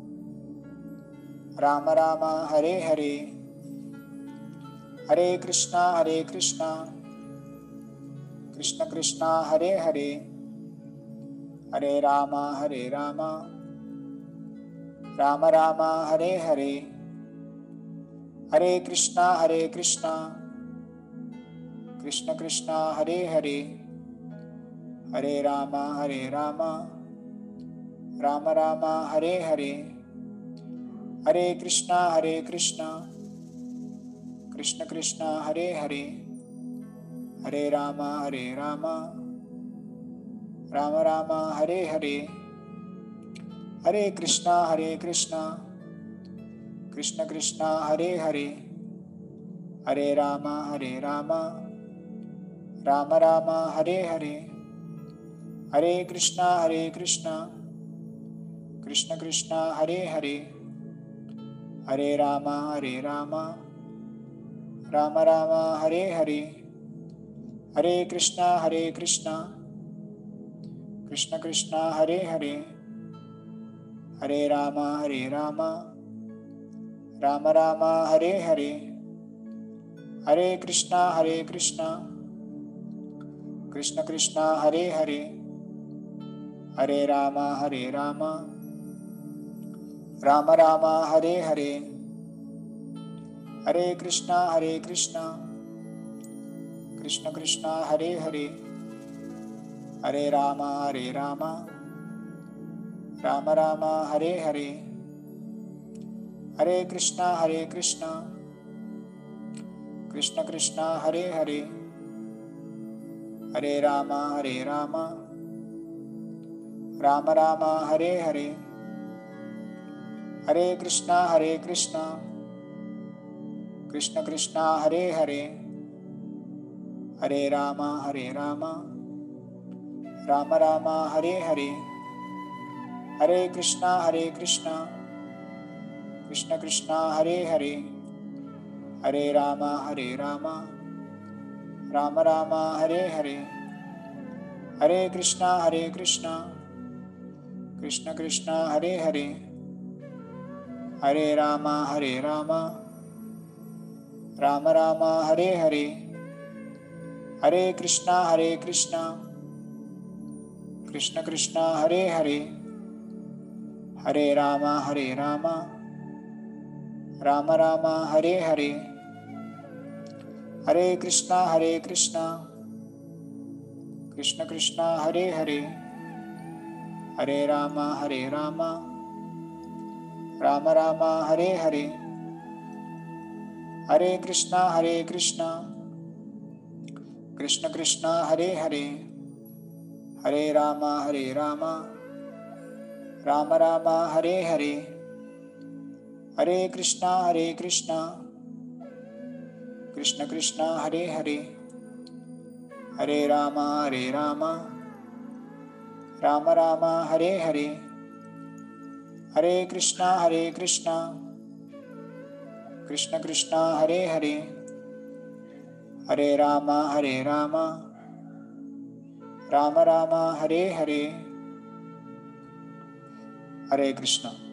రామ రామ హరే హరే హరే కృష్ణ హరే కృష్ణ కృష్ణ కృష్ణ హరే హరే హరే రామ హరే రామ రామ రామ హరే హరే హరే కృష్ణ హరే కృష్ణ కృష్ణ కృష్ణ హరే హరే హరే రామ హరే రామ రామ రామ హరే హరే హరే కృష్ణ హరే కృష్ణ కృష్ణ కృష్ణ హరే హరే హరే రామ హరే రామ రామ రామ హరే హరే హరే కృష్ణ హరే కృష్ణ కృష్ణ కృష్ణ హరే హరే హరే రామ హరే రామ రామ రామ హరే హరే హరే కృష్ణ హరే కృష్ణ కృష్ణ కృష్ణ హరే హరే హరే రామ హరే రామ రామ రామ హరే హరే హరే కృష్ణ హరే కృష్ణ కృష్ణ కృష్ణ హరే హరే హరే రామ హరే రామ రామ రామ హరే హరే హరే కృష్ణ హరే కృష్ణ కృష్ణ కృష్ణ హరే హరే హరే రామ హరే రామ రామ రామ హరే హరే హరే కృష్ణ హరే కృష్ణ కృష్ణ కృష్ణ హరే హరే హరే రామ హరే రామ రామ రామ హరే హరే హరే కృష్ణ హరే కృష్ణ కృష్ణ కృష్ణ హరే హరే హరే రామ హరే రామ రామ రామ హరే హరే హరే కృష్ణ హరే కృష్ణ కృష్ణ కృష్ణ హరే హరే హరే రామ హరే రామ రామ రామ హరే హరే హరే కృష్ణ హరే కృష్ణ కృష్ణ కృష్ణ హరే హరే హరే రామ హరే రామ రామ రామ హరే హరే హరే కృష్ణ హరే కృష్ణ కృష్ణ కృష్ణ హరే హరే హరే రామ హరే రామ రామ రామ హరే హరే హరే కృష్ణ హరే కృష్ణ కృష్ణ కృష్ణ హరే హరే హరే రామ హరే రామ రామ రామ హరే హరే హరే కృష్ణ హరే కృష్ణ కృష్ణ కృష్ణ హరే హరే హరే రామ హరే రామ రామ రామ హరే హరే హరే కృష్ణ హరే కృష్ణ కృష్ణ కృష్ణ హరే హరే హరే రామ హరే రామ రామ రామ హరే హరే హరే కృష్ణ హరే కృష్ణ కృష్ణ కృష్ణ హరే హరే హరే రామ హరే రామ రామ రామ హరే హరే హరే కృష్ణ హరే కృష్ణ కృష్ణ కృష్ణ హరే హరే హరే రామ హరే రామ రామ రామ హరే హరే హరే కృష్ణ